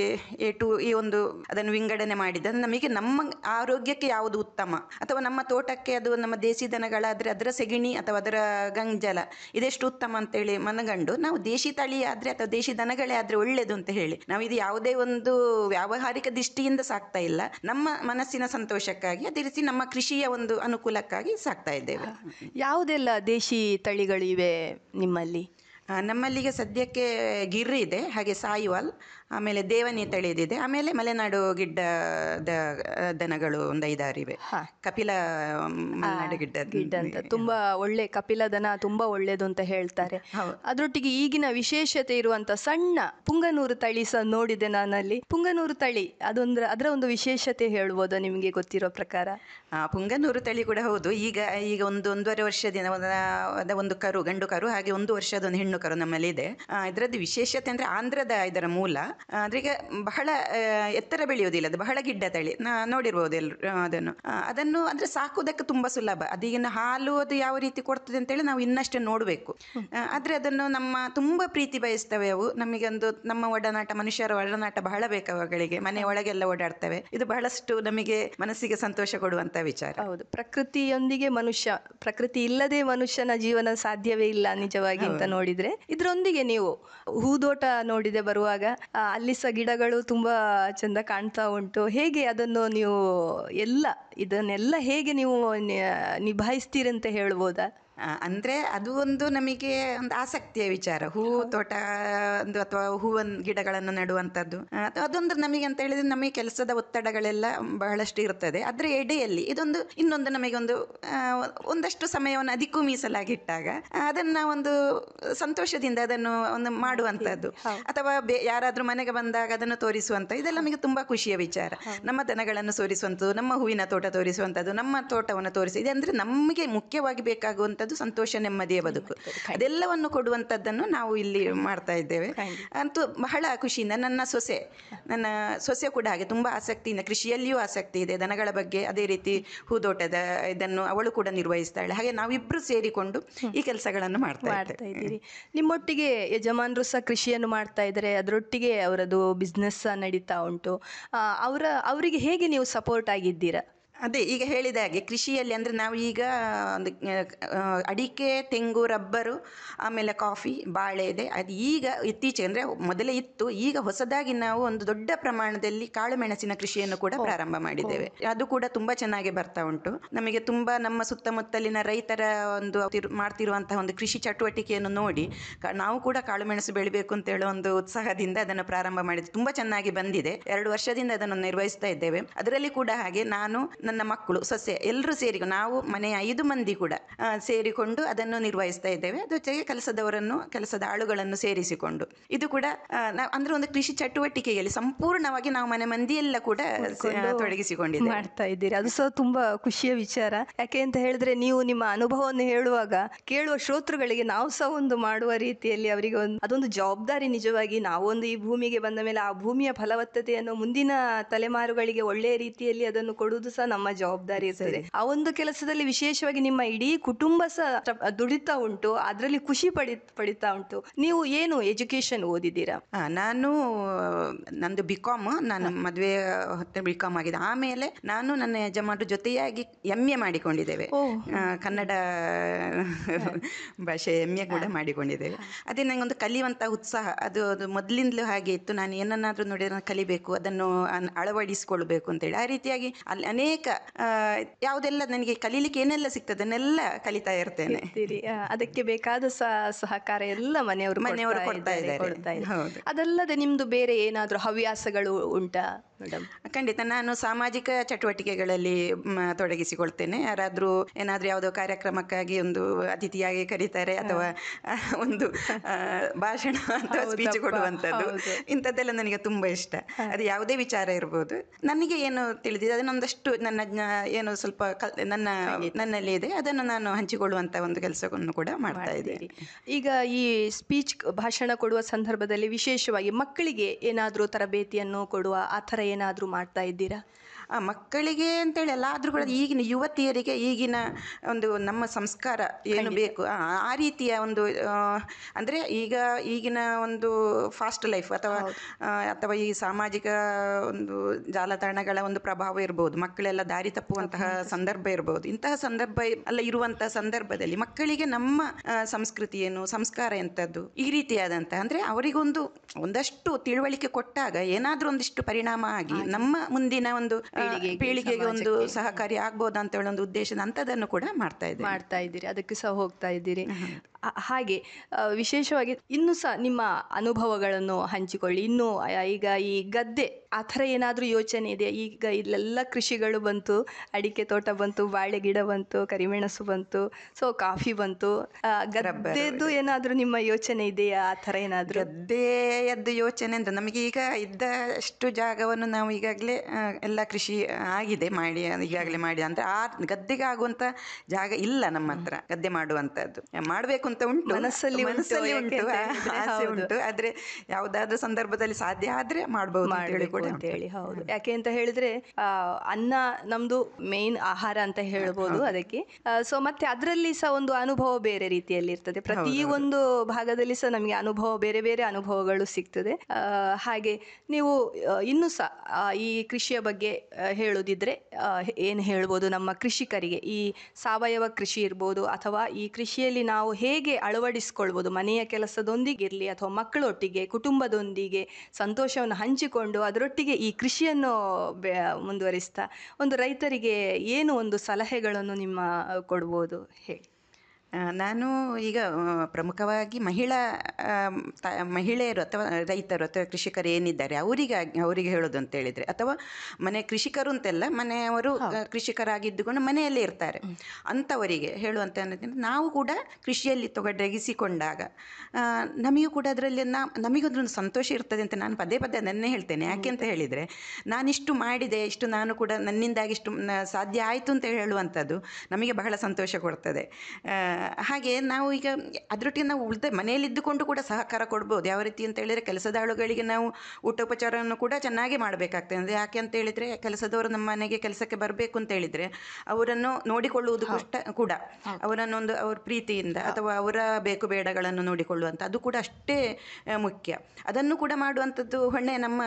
ಎ ಟು ಈ ಒಂದು ಅದನ್ನು ವಿಂಗಡಣೆ ಮಾಡಿದ ನಮಗೆ ನಮ್ಮ ಆರೋಗ್ಯಕ್ಕೆ ಯಾವುದು ಉತ್ತಮ ಅಥವಾ ನಮ್ಮ ತೋಟಕ್ಕೆ ಅದು ನಮ್ಮ ದೇಸಿ ದನಗಳಾದ್ರೆ ಅದರ ಸೆಗಣಿ ಅಥವಾ ಅದರ ಗಂಜಲ ಇದೆಷ್ಟು ಉತ್ತಮ ಅಂತೇಳಿ ಮನಗಂಡು ನಾವು ದೇಶಿ ತಳಿ ಆದ್ರೆ ಅಥವಾ ದೇಶಿ ದನಗಳೇ ಆದ್ರೆ ಒಳ್ಳೇದು ಅಂತ ಹೇಳಿ ನಾವು ಇದು ಯಾವುದೇ ಒಂದು ವ್ಯಾವಹಾರಿಕ ದೃಷ್ಟಿಯಿಂದ ಸಾಕ್ತಾ ಇಲ್ಲ ನಮ್ಮ ಮನಸ್ಸಿನ ಸಂತೋಷಕ್ಕಾಗಿ ಅದೇ ರೀತಿ ನಮ್ಮ ಕೃಷಿಯ ಒಂದು ಅನುಕೂಲಕ್ಕಾಗಿ ಸಾಕ್ತಾ ಇದ್ದೇವೆ ಯಾವುದೆಲ್ಲ ದೇಶಿ ತಳಿಗಳು ಇವೆ ನಿಮ್ಮಲ್ಲಿ ಆ, ನಮ್ಮಲ್ಲಿಗೆ ಸದ್ಯಕ್ಕೆ ಗಿರ್ರಿ ಇದೆ ಹಾಗೆ ಸಾಯಿವಾಲ್ ಆಮೇಲೆ ದೇವನಿ ತಳಿದಿದೆ ಆಮೇಲೆ ಮಲೆನಾಡು ಗಿಡ್ಡದ ಆ, ದನಗಳು ಒಂದು ಐದಾರು ಇವೆ ಹಾ. ಕಪಿಲ ಮಲೆನಾಡು ಗಿಡ್ಡ ಗಿಡ್ಡ ಅಂತ ತುಂಬಾ ಒಳ್ಳೆ ಕಪಿಲ ದನ ತುಂಬಾ ಒಳ್ಳೇದು ಅಂತ ಹೇಳ್ತಾರೆ ಹೌದು. ಅದರೊಟ್ಟಿಗೆ ಈಗಿನ ವಿಶೇಷತೆ ಇರುವಂತ ಸಣ್ಣ ಪುಂಗನೂರು ತಳಿ ಸಹ ನೋಡಿದೆ ನಾನಲ್ಲಿ ಪುಂಗನೂರು ತಳಿ ಅದೊಂದ್ರ ಅದರ ಒಂದು ವಿಶೇಷತೆ ಹೇಳ್ಬೋದಾ ನಿಮಗೆ ಗೊತ್ತಿರೋ ಪ್ರಕಾರ ಆ, ಪುಂಗನೂರು ತಳಿ ಕೂಡ ಹೌದು ಈಗ ಈಗ ಒಂದು ಒಂದೂವರೆ ವರ್ಷದಿಂದ ಒಂದು- ಅದ ಒಂದು ಕರು ಗಂಡು ಕರು ಹಾಗೆ ಒಂದು ವರ್ಷದ ಒಂದು ಹೆಣ್ಣು ಕಾಮನೂಕರು ನಮ್ಮಲ್ಲಿ ಇದೆ ಆ, ಇದರದ್ದು ವಿಶೇಷತೆ ಅಂದರೆ ಆಂಧ್ರದ ಇದರ ಮೂಲ ಅದ್ರಿಗೆ ಬಹಳ ಆ, ಎತ್ತರ ಬೆಳೆಯೋದಿಲ್ಲ ಅದು ಬಹಳ ಗಿಡ್ಡ ತಳಿ ನಾ ನೋಡಿರ್ಬೋದು ಎಲ್ಲರೂ ಅದನ್ನು ಆ, ಅದನ್ನು ಅಂದರೆ ಸಾಕುವುದಕ್ಕೆ ತುಂಬ ಸುಲಭ ಅದೀಗಿನ ಹಾಲು ಅದು ಯಾವ ರೀತಿ ಕೊಡ್ತದೆ ಅಂತೇಳಿ ನಾವು ಇನ್ನಷ್ಟೇ ನೋಡಬೇಕು ಆದರೆ ಅದನ್ನು ನಮ್ಮ ತುಂಬ ಪ್ರೀತಿ ಬಯಸ್ತವೆ ಅವು ನಮಗೊಂದು ನಮ್ಮ ಒಡನಾಟ ಮನುಷ್ಯರ ಒಡನಾಟ ಬಹಳ ಬೇಕು ಅವುಗಳಿಗೆ ಮನೆ ಒಳಗೆಲ್ಲ ಓಡಾಡ್ತವೆ ಇದು ಬಹಳಷ್ಟು ನಮಗೆ ಮನಸ್ಸಿಗೆ ಸಂತೋಷ ಕೊಡುವಂಥ ವಿಚಾರ ಹೌದು ಪ್ರಕೃತಿಯೊಂದಿಗೆ ಮನುಷ್ಯ ಪ್ರಕೃತಿ ಇಲ್ಲದೆ ಮನುಷ್ಯನ ಜೀವನ ಸಾಧ್ಯವೇ ಇಲ್ಲ ನಿಜವಾಗಿ ಅಂತ ನೋಡಿದ್ರೆ ಇದರೊಂದಿಗೆ ನೀವು ಹೂದೋಟ ನೋಡಿದೆ ಬರುವಾಗ ಆ, ಅಲ್ಲಿ ಸಹ ಗಿಡಗಳು ತುಂಬಾ ಚಂದ ಕಾಣ್ತಾ ಉಂಟು ಹೇಗೆ ಅದನ್ನು ನೀವು ಎಲ್ಲ ಇದನ್ನೆಲ್ಲ ಹೇಗೆ ನೀವು ನಿ- ನಿಭಾಯಿಸ್ತೀರಂತ ಹೇಳ್ಬೋದಾ ಆ, ಅಂದ್ರೆ ಅದು ಒಂದು ನಮಗೆ ಒಂದು ಆಸಕ್ತಿಯ ವಿಚಾರ ಹೂ ತೋಟ ಒಂದು ಅಥವಾ ಹೂವನ್ ಗಿಡಗಳನ್ನು ನೆಡುವಂಥದ್ದು ಆ, ಅದು- ಅದೊಂದು ನಮಗೆ ಅಂತ ಹೇಳಿದ್ರೆ ನಮಗೆ ಕೆಲಸದ ಒತ್ತಡಗಳೆಲ್ಲ ಬಹಳಷ್ಟು ಇರ್ತದೆ ಅದರ ಎಡೆಯಲ್ಲಿ ಇದೊಂದು ಇನ್ನೊಂದು ನಮಗೆ ಒಂದು ಆ, ಒಂದಷ್ಟು ಸಮಯವನ್ನು ಅದಕ್ಕೂ ಮೀಸಲಾಗಿ ಇಟ್ಟಾಗ ಆ, ಅದನ್ನ ಒಂದು ಸಂತೋಷದಿಂದ ಅದನ್ನು ಒಂದು ಮಾಡುವಂಥದ್ದು ಅಥವಾ ಬೇ ಯಾರಾದ್ರೂ ಮನೆಗೆ ಬಂದಾಗ ಅದನ್ನು ತೋರಿಸುವಂಥ ಇದೆಲ್ಲ ನಮಗೆ ತುಂಬಾ ಖುಷಿಯ ವಿಚಾರ ನಮ್ಮ ದನಗಳನ್ನು ತೋರಿಸುವಂಥದ್ದು ನಮ್ಮ ಹೂವಿನ ತೋಟ ತೋರಿಸುವಂಥದ್ದು ನಮ್ಮ ತೋಟವನ್ನು ತೋರಿಸಿ ಇದಂದ್ರೆ ನಮಗೆ ಮುಖ್ಯವಾಗಿ ಬೇಕಾಗುವಂಥದ್ದು ಸಂತೋಷ ನೆಮ್ಮದಿಯ ಬದುಕು ಅದೆಲ್ಲವನ್ನು ಕೊಡುವಂಥದ್ದನ್ನು ನಾವು ಇಲ್ಲಿ ಮಾಡ್ತಾ ಇದ್ದೇವೆ ಅಂತೂ ಬಹಳ ಖುಷಿಯಿಂದ ನನ್ನ ಸೊಸೆ ನನ್ನ ಸೊಸೆ ಕೂಡ ಹಾಗೆ ತುಂಬಾ ಆಸಕ್ತಿಯಿಂದ ಕೃಷಿಯಲ್ಲಿಯೂ ಆಸಕ್ತಿ ಇದೆ ದನಗಳ ಬಗ್ಗೆ ಅದೇ ರೀತಿ ಹೂದೋಟದ ಇದನ್ನು ಅವಳು ಕೂಡ ನಿರ್ವಹಿಸ್ತಾಳೆ ಹಾಗೆ ನಾವಿಬ್ರು ಸೇರಿಕೊಂಡು ಈ ಕೆಲಸಗಳನ್ನು ಮಾಡ್ತಾ ಮಾಡ್ತಾ ಇದ್ದೇವೆ ಇದ್ದೀರಿ ನಿಮ್ಮೊಟ್ಟಿಗೆ ಯಜಮಾನರು ಸಹ ಕೃಷಿಯನ್ನು ಮಾಡ್ತಾ ಇದ್ದಾರೆ ಅದರೊಟ್ಟಿಗೆ ಅವರದು ಬಿಸ್ನೆಸ್ ಸಹ ನಡೀತಾ ಉಂಟು ಆ, ಅವರ ಅವರಿಗೆ ಹೇಗೆ ನೀವು ಸಪೋರ್ಟ್ ಆಗಿದ್ದೀರಾ ಅದೇ ಈಗ ಹೇಳಿದ ಹಾಗೆ ಕೃಷಿಯಲ್ಲಿ ಅಂದರೆ ನಾವು ಈಗ ಒಂದು ಆ, ಅಡಿಕೆ ತೆಂಗು ರಬ್ಬರು ಆಮೇಲೆ ಕಾಫಿ ಬಾಳೆ ಇದೆ ಅದು ಈಗ ಇತ್ತೀಚೆಗೆ ಅಂದರೆ ಮೊದಲೇ ಇತ್ತು ಈಗ ಹೊಸದಾಗಿ ನಾವು ಒಂದು ದೊಡ್ಡ ಪ್ರಮಾಣದಲ್ಲಿ ಕಾಳು ಮೆಣಸಿನ ಕೃಷಿಯನ್ನು ಕೂಡ ಪ್ರಾರಂಭ ಮಾಡಿದ್ದೇವೆ ಅದು ಕೂಡ ತುಂಬ ಚೆನ್ನಾಗಿ ಬರ್ತಾ ಉಂಟು ನಮಗೆ ತುಂಬ ನಮ್ಮ ಸುತ್ತಮುತ್ತಲಿನ ರೈತರ ಒಂದು ತಿರು- ಮಾಡ್ತಿರುವಂತಹ ಒಂದು ಕೃಷಿ ಚಟುವಟಿಕೆಯನ್ನು ನೋಡಿ ಕ- ನಾವು ಕೂಡ ಕಾಳು ಮೆಣಸು ಬೆಳಿಬೇಕು ಅಂತ ಹೇಳೋ ಒಂದು ಉತ್ಸಾಹದಿಂದ ಅದನ್ನು ಪ್ರಾರಂಭ ಮಾಡಿದ್ದೆ ತುಂಬ ಚೆನ್ನಾಗಿ ಬಂದಿದೆ ಎರಡು ವರ್ಷದಿಂದ ಅದನ್ನು ನಿರ್ವಹಿಸ್ತಾ ಇದ್ದೇವೆ ಅದರಲ್ಲಿ ಕೂಡ ಹಾಗೆ ನಾನು ನನ್ನ ಮಕ್ಕಳು ಸೊಸೆ ಎಲ್ಲರೂ ಸೇರಿ ನಾವು ಮನೆಯ ಐದು ಮಂದಿ ಕೂಡ ಆ, ಸೇರಿಕೊಂಡು ಅದನ್ನು ನಿರ್ವಹಿಸ್ತಾ ಇದ್ದೇವೆ ಅದ್ರ ಜೊತೆಗೆ ಕೆಲಸದವರನ್ನು ಕೆಲಸದ ಆಳುಗಳನ್ನು ಸೇರಿಸಿಕೊಂಡು ಇದು ಕೂಡ ಆ, ನಾವು ಅಂದ್ರೆ ಒಂದು ಕೃಷಿ ಚಟುವಟಿಕೆಯಲ್ಲಿ ಸಂಪೂರ್ಣವಾಗಿ ನಾವು ಮನೆ ಮಂದಿಯೆಲ್ಲ ಕೂಡ ಸ- ತೊಡಗಿಸಿಕೊಂಡಿದ್ದೇವೆ ಮಾಡ್ತಾ ಇದ್ದೀರಿ ಅದು ಸಹ ತುಂಬಾ ಖುಷಿಯ ವಿಚಾರ ಯಾಕೆ ಅಂತ ಹೇಳಿದ್ರೆ ನೀವು ನಿಮ್ಮ ಅನುಭವವನ್ನು ಹೇಳುವಾಗ ಕೇಳುವ ಶ್ರೋತೃಗಳಿಗೆ ನಾವು ಸಹ ಒಂದು ಮಾಡುವ ರೀತಿಯಲ್ಲಿ ಅವರಿಗೆ ಒಂದು ಅದೊಂದು ಜವಾಬ್ದಾರಿ ನಿಜವಾಗಿ ನಾವೊಂದು ಈ ಭೂಮಿಗೆ ಬಂದ ಮೇಲೆ ಆ ಭೂಮಿಯ ಫಲವತ್ತತೆಯನ್ನು ಮುಂದಿನ ತಲೆಮಾರುಗಳಿಗೆ ಒಳ್ಳೆಯ ರೀತಿಯಲ್ಲಿ ಅದನ್ನು ಕೊಡುವುದು ಸಹ ನಮ್ಮ ಜವಾಬ್ದಾರಿ ಇರ್ತದೆ ಆ ಒಂದು ಕೆಲಸದಲ್ಲಿ ವಿಶೇಷವಾಗಿ ನಿಮ್ಮ ಇಡೀ ಕುಟುಂಬ ಸಹ ಟ- ದುಡಿತಾ ಉಂಟು ಅದರಲ್ಲಿ ಖುಷಿ ಪಡಿ ಪಡಿತಾ ಉಂಟು ನೀವು ಏನು ಎಜುಕೇಶನ್ ಓದಿದ್ದೀರಾ ಆ, ನಾನು ನಂದು ಬಿ ಕಾಮ್ ನಾನು ಮದುವೆ ಹೊತ್ತೆ ಬಿ ಕಾಮ್ ಆಗಿದೆ ಆಮೇಲೆ ನಾನು ನನ್ನ ಯಜಮಾನರ ಜೊತೆಯಾಗಿ ಎಮ್ ಎ ಮಾಡಿಕೊಂಡಿದ್ದೇವೆ ಆ, ಕನ್ನಡ ಭಾಷೆ ಎಮ್ ಎ ಕೂಡ ಮಾಡಿಕೊಂಡಿದ್ದೇವೆ ಅದೇ ನನಗೊಂದು ಕಲಿಯುವಂಥ ಉತ್ಸಾಹ ಅದು ಅದು ಮೊದಲಿಂದಲೂ ಹಾಗೆ ಇತ್ತು ನಾನು ಏನನ್ನಾದರೂ ನೋಡಿದ್ರೆ ನಾನು ಕಲಿಬೇಕು ಅದನ್ನು ಅನ್- ಅಳವಡಿಸಿಕೊಳ್ಬೇಕು ಅಂತೇಳಿ ಆ ರೀತಿಯಾಗಿ ಅಲ್ಲಿ ಅನೇಕ ಆ, ಯಾವುದೆಲ್ಲ ನನಗೆ ಕಲೀಲಿಕ್ಕೆ ಏನೆಲ್ಲ ಸಿಗ್ತದೆ ಅದನ್ನೆಲ್ಲ ಕಲಿತಾ ಇರ್ತೇನೆ ಇರ್ತೀರಿ. ಆ, ಅದಕ್ಕೆ ಬೇಕಾದ ಸಹ ಸಹಕಾರ ಎಲ್ಲ ಮನೆಯವರು ಮನೆಯವರು ಕೊಡ್ತಾ ಕೊಡ್ತಾ ಇದ್ದಾರೆ, ಇದ್ದಾರೆ. ಕೊಡ್ತಾ ಇದ್ದಾರೆ. ಹೌದು. ಅದಲ್ಲದೆ ನಿಮ್ದು ಬೇರೆ ಏನಾದ್ರೂ ಹವ್ಯಾಸಗಳು ಉಂಟಾ ಮೇಡಮ್ ಖಂಡಿತ ನಾನು ಸಾಮಾಜಿಕ ಚಟುವಟಿಕೆಗಳಲ್ಲಿ ಮ, ತೊಡಗಿಸಿಕೊಳ್ತೇನೆ ಯಾರಾದರೂ ಏನಾದರೂ ಯಾವುದೋ ಕಾರ್ಯಕ್ರಮಕ್ಕಾಗಿ ಒಂದು ಅತಿಥಿಯಾಗಿ ಕರೀತಾರೆ ಅಥವಾ ಆ, ಒಂದು ಆ, ಭಾಷಣ ಅಥವಾ ಸ್ಪೀಚ್ ಹೌದಪ್ಪ, ಕೊಡುವಂಥದ್ದು ಹೌದು. ಇಂಥದ್ದೆಲ್ಲ ನನಗೆ ತುಂಬ ಇಷ್ಟ ಅದು ಯಾವುದೇ ವಿಚಾರ ಇರ್ಬೋದು ನನಗೆ ಏನು ತಿಳಿದಿದೆ ಅದನ್ನೊಂದಷ್ಟು ನನ್ನ ಜ್ಞಾ- ಏನು ಸ್ವಲ್ಪ ಕಲ್ ನನ್ನ ನನ್ನಲ್ಲಿ ಇದೆ ಅದನ್ನು ನಾನು ಹಂಚಿಕೊಳ್ಳುವಂಥ ಒಂದು ಕೆಲಸವನ್ನು ಕೂಡ ಮಾಡ್ತಾ ಇದ್ದೇನೆ ಈಗ ಈ ಸ್ಪೀಚ್ ಭಾಷಣ ಕೊಡುವ ಸಂದರ್ಭದಲ್ಲಿ ವಿಶೇಷವಾಗಿ ಮಕ್ಕಳಿಗೆ ಏನಾದ್ರೂ ತರಬೇತಿಯನ್ನು ಕೊಡುವ ಆ ಥರ ಏನಾದ್ರೂ ಮಾಡ್ತಾ ಇದ್ದೀರಾ ಆ ಮಕ್ಕಳಿಗೆ ಅಂತೇಳಿ ಅಲ್ಲ ಆದ್ರೂ ಕೂಡ ಈಗಿನ ಯುವತಿಯರಿಗೆ ಈಗಿನ ಒಂದು ನಮ್ಮ ಸಂಸ್ಕಾರ ಏನು ಬೇಕು ಆ ಆ ರೀತಿಯ ಒಂದು ಆ, ಅಂದ್ರೆ ಈಗ ಈಗಿನ ಒಂದು ಫಾಸ್ಟ್ ಲೈಫ್ ಅಥವಾ ಆ, ಅಥವಾ ಈ ಸಾಮಾಜಿಕ ಒಂದು ಜಾಲತಾಣಗಳ ಒಂದು ಪ್ರಭಾವ ಇರ್ಬೋದು ಮಕ್ಕಳೆಲ್ಲ ದಾರಿ ತಪ್ಪುವಂತಹ ಸಂದರ್ಭ ಇರ್ಬೋದು ಇಂತಹ ಸಂದರ್ಭ ಅಲ್ಲ ಇರುವಂತಹ ಸಂದರ್ಭದಲ್ಲಿ ಮಕ್ಕಳಿಗೆ ನಮ್ಮ ಆ, ಸಂಸ್ಕೃತಿ ಏನು ಸಂಸ್ಕಾರ ಎಂಥದ್ದು ಈ ರೀತಿಯಾದಂತಹ ಅಂದ್ರೆ ಅವರಿಗೊಂದು ಒಂದಷ್ಟು ತಿಳುವಳಿಕೆ ಕೊಟ್ಟಾಗ ಏನಾದ್ರೂ ಒಂದಿಷ್ಟು ಪರಿಣಾಮ ಆಗಿ ನಮ್ಮ ಮುಂದಿನ ಒಂದು ಆ, ಪೀಳಿಗೆಗೆ ಒಂದು ಸಹಕಾರಿ ಆಗ್ಬೋದಾ ಅಂತ ಹೇಳೋ ಒಂದು ಉದ್ದೇಶದ ಅಂಥದ್ದನ್ನು ಕೂಡ ಮಾಡ್ತಾ ಇದ್ದೇವೆ ಮಾಡ್ತಾ ಇದ್ದೀರಿ ಅದಕ್ಕೆ ಸಹ ಹೋಗ್ತಾ ಇದ್ದೀರಿ ಆ- ಹಾಗೆ ಆ, ವಿಶೇಷವಾಗಿ ಇನ್ನು ಸಹ ನಿಮ್ಮ ಅನುಭವಗಳನ್ನು ಹಂಚಿಕೊಳ್ಳಿ ಇನ್ನು ಆ, ಈಗ ಈ ಗದ್ದೆ ಆ ಥರ ಏನಾದರೂ ಯೋಚನೆ ಇದೆ ಈಗ ಇಲ್ಲೆಲ್ಲ ಕೃಷಿಗಳು ಬಂತು ಅಡಿಕೆ ತೋಟ ಬಂತು ಬಾಳೆ ಗಿಡ ಬಂತು ಕರಿಮೆಣಸು ಬಂತು ಸೊ ಕಾಫಿ ಬಂತು ಆ, ಗದ್ದೆದು ಏನಾದರೂ ನಿಮ್ಮ ಯೋಚನೆ ಇದೆಯಾ ಆ ಥರ ಏನಾದರೂ ಗದ್ದೆಯದ್ದು ಯೋಚನೆ ಅಂದ್ರೆ ನಮಗೆ ಈಗ ಇದ್ದಷ್ಟು ಜಾಗವನ್ನು ನಾವು ಈಗಾಗಲೇ ಆ, ಎಲ್ಲ ಕೃಷಿ ಆಗಿದೆ ಮಾಡಿ ಈಗಾಗಲೇ ಮಾಡಿ ಅಂದ್ರೆ ಆ ಗದ್ದೆಗೆ ಆಗುವಂತ ಜಾಗ ಇಲ್ಲ ನಮ್ಮ ಹತ್ರ ಗದ್ದೆ ಮಾಡುವಂಥದ್ದು ಮಾಡಬೇಕು ಅಂತ ಉಂಟು ಮನಸ್ಸಲ್ಲಿ ಉಂಟು, ಮನಸ್ಸಲ್ಲಿ ಯಾಕೆ ಉಂಟು ಅಂತ ಆ, ಹೇಳಿದ್ರೆ, ಆಸೆ ಹೌದು. ಉಂಟು ಆದ್ರೆ ಯಾವುದಾದ್ರೂ ಸಂದರ್ಭದಲ್ಲಿ ಸಾಧ್ಯ ಆದ್ರೆ ಮಾಡ್ಬೋದು ಅಂತ ಹೇಳಿ ಮಾಡಬೇಕು ಕೂಡ ಅಂತ ಹೇಳಿ ಹೌದು ಯಾಕೆ ಅಂತ ಹೇಳಿದ್ರೆ ಆ, ಅನ್ನ ನಮ್ದು ಮೇನ್ ಆಹಾರ ಅಂತ ಹೇಳ್ಬೋದು ಅದಕ್ಕೆ ಸೊ ಮತ್ತೆ ಅದರಲ್ಲಿ ಸಹ ಒಂದು ಅನುಭವ ಬೇರೆ ರೀತಿಯಲ್ಲಿ ಇರ್ತದೆ ಪ್ರತಿ ಒಂದು ಭಾಗದಲ್ಲಿ ಸಹ ನಮಗೆ ಅನುಭವ ಬೇರೆ ಬೇರೆ ಅನುಭವಗಳು ಸಿಗ್ತದೆ ಆ, ಹಾಗೆ ನೀವು ಆ, ಇನ್ನೂ ಸಹ ಆ, ಈ ಕೃಷಿಯ ಬಗ್ಗೆ ಆ, ಹೇಳೋದಿದ್ರೆ ಆ, ಏನು ಹೇಳ್ಬೋದು ನಮ್ಮ ಕೃಷಿಕರಿಗೆ ಈ ಸಾವಯವ ಕೃಷಿ ಇರ್ಬೋದು ಅಥವಾ ಈ ಕೃಷಿಯಲ್ಲಿ ನಾವು ಹೇಗೆ ಅಳವಡಿಸ್ಕೊಳ್ಬೋದು ಮನೆಯ ಕೆಲಸದೊಂದಿಗಿರಲಿ ಅಥವಾ ಮಕ್ಕಳೊಟ್ಟಿಗೆ ಕುಟುಂಬದೊಂದಿಗೆ ಸಂತೋಷವನ್ನು ಹಂಚಿಕೊಂಡು ಅದರೊಟ್ಟಿಗೆ ಈ ಕೃಷಿಯನ್ನು ಬೆ ಮುಂದುವರಿಸ್ತಾ ಒಂದು ರೈತರಿಗೆ ಏನು ಒಂದು ಸಲಹೆಗಳನ್ನು ನಿಮ್ಮ ಕೊಡ್ಬೋದು ಹೇಳಿ ಆ, ನಾನು ಈಗ ಆ, ಪ್ರಮುಖವಾಗಿ ಮಹಿಳಾ ಆ, ತ- ಮಹಿಳೆಯರು ಅಥವಾ ರೈತರು ಅಥವಾ ಕೃಷಿಕರು ಏನಿದ್ದಾರೆ ಅವರಿಗಾಗಿ ಅವರಿಗೆ ಹೇಳೋದು ಅಂತ ಹೇಳಿದರೆ ಅಥವಾ ಮನೆ ಕೃಷಿಕರು ಅಂತೆಲ್ಲ ಮನೆಯವರು ಆ, ಕೃಷಿಕರಾಗಿದ್ದುಕೊಂಡು ಮನೆಯಲ್ಲೇ ಇರ್ತಾರೆ ಅಂಥವರಿಗೆ ಹೇಳುವಂತ ಅನ್ನೋದಂದ್ರೆ ನಾವು ಕೂಡ ಕೃಷಿಯಲ್ಲಿ ತೊಡಗಿಸಿಕೊಂಡಾಗ ಆ, ನಮಗೂ ಕೂಡ ಅದರಲ್ಲಿ ನಾ ನಮಗೊಂದು ಸಂತೋಷ ಇರ್ತದೆ ಅಂತ ನಾನು ಪದೇ ಪದೇ ಅದನ್ನೇ ಹೇಳ್ತೇನೆ ಯಾಕೆ ಅಂತ ಹೇಳಿದರೆ ನಾನಿಷ್ಟು ಮಾಡಿದೆ ಇಷ್ಟು ನಾನು ಕೂಡ ನನ್ನಿಂದಾಗಿ ಇಷ್ಟು ನ- ಸಾಧ್ಯ ಆಯಿತು ಅಂತ ಹೇಳುವಂಥದ್ದು ನಮಗೆ ಬಹಳ ಸಂತೋಷ ಕೊಡ್ತದೆ ಆ, ಹಾಗೆ ನಾವು ಈಗ ಅದರೊಟ್ಟಿಗೆ ನಾವು ಉಳಿದ ಮನೆಯಲ್ಲಿದ್ದುಕೊಂಡು ಕೂಡ ಸಹಕಾರ ಕೊಡ್ಬೋದು ಯಾವ ರೀತಿ ಅಂತ ಹೇಳಿದರೆ ಕೆಲಸದ ಆಳುಗಳಿಗೆ ನಾವು ಊಟೋಪಚಾರವನ್ನು ಕೂಡ ಚೆನ್ನಾಗಿ ಮಾಡಬೇಕಾಗ್ತದೆ ಅಂದರೆ ಯಾಕೆ ಅಂತ ಹೇಳಿದರೆ ಕೆಲಸದವರು ನಮ್ಮ ಮನೆಗೆ ಕೆಲಸಕ್ಕೆ ಬರಬೇಕು ಅಂತ ಹೇಳಿದರೆ ಅವರನ್ನು ನೋಡಿಕೊಳ್ಳುವುದು ಕಷ್ಟ ಕೂಡ ಅವರನ್ನೊಂದು ಅವ್ರ ಪ್ರೀತಿಯಿಂದ ಅಥವಾ ಅವರ ಬೇಕು ಬೇಡಗಳನ್ನು ನೋಡಿಕೊಳ್ಳುವಂಥ ಅದು ಕೂಡ ಅಷ್ಟೇ ಆ, ಮುಖ್ಯ ಅದನ್ನು ಕೂಡ ಮಾಡುವಂಥದ್ದು ಹೊಣೆ ನಮ್ಮ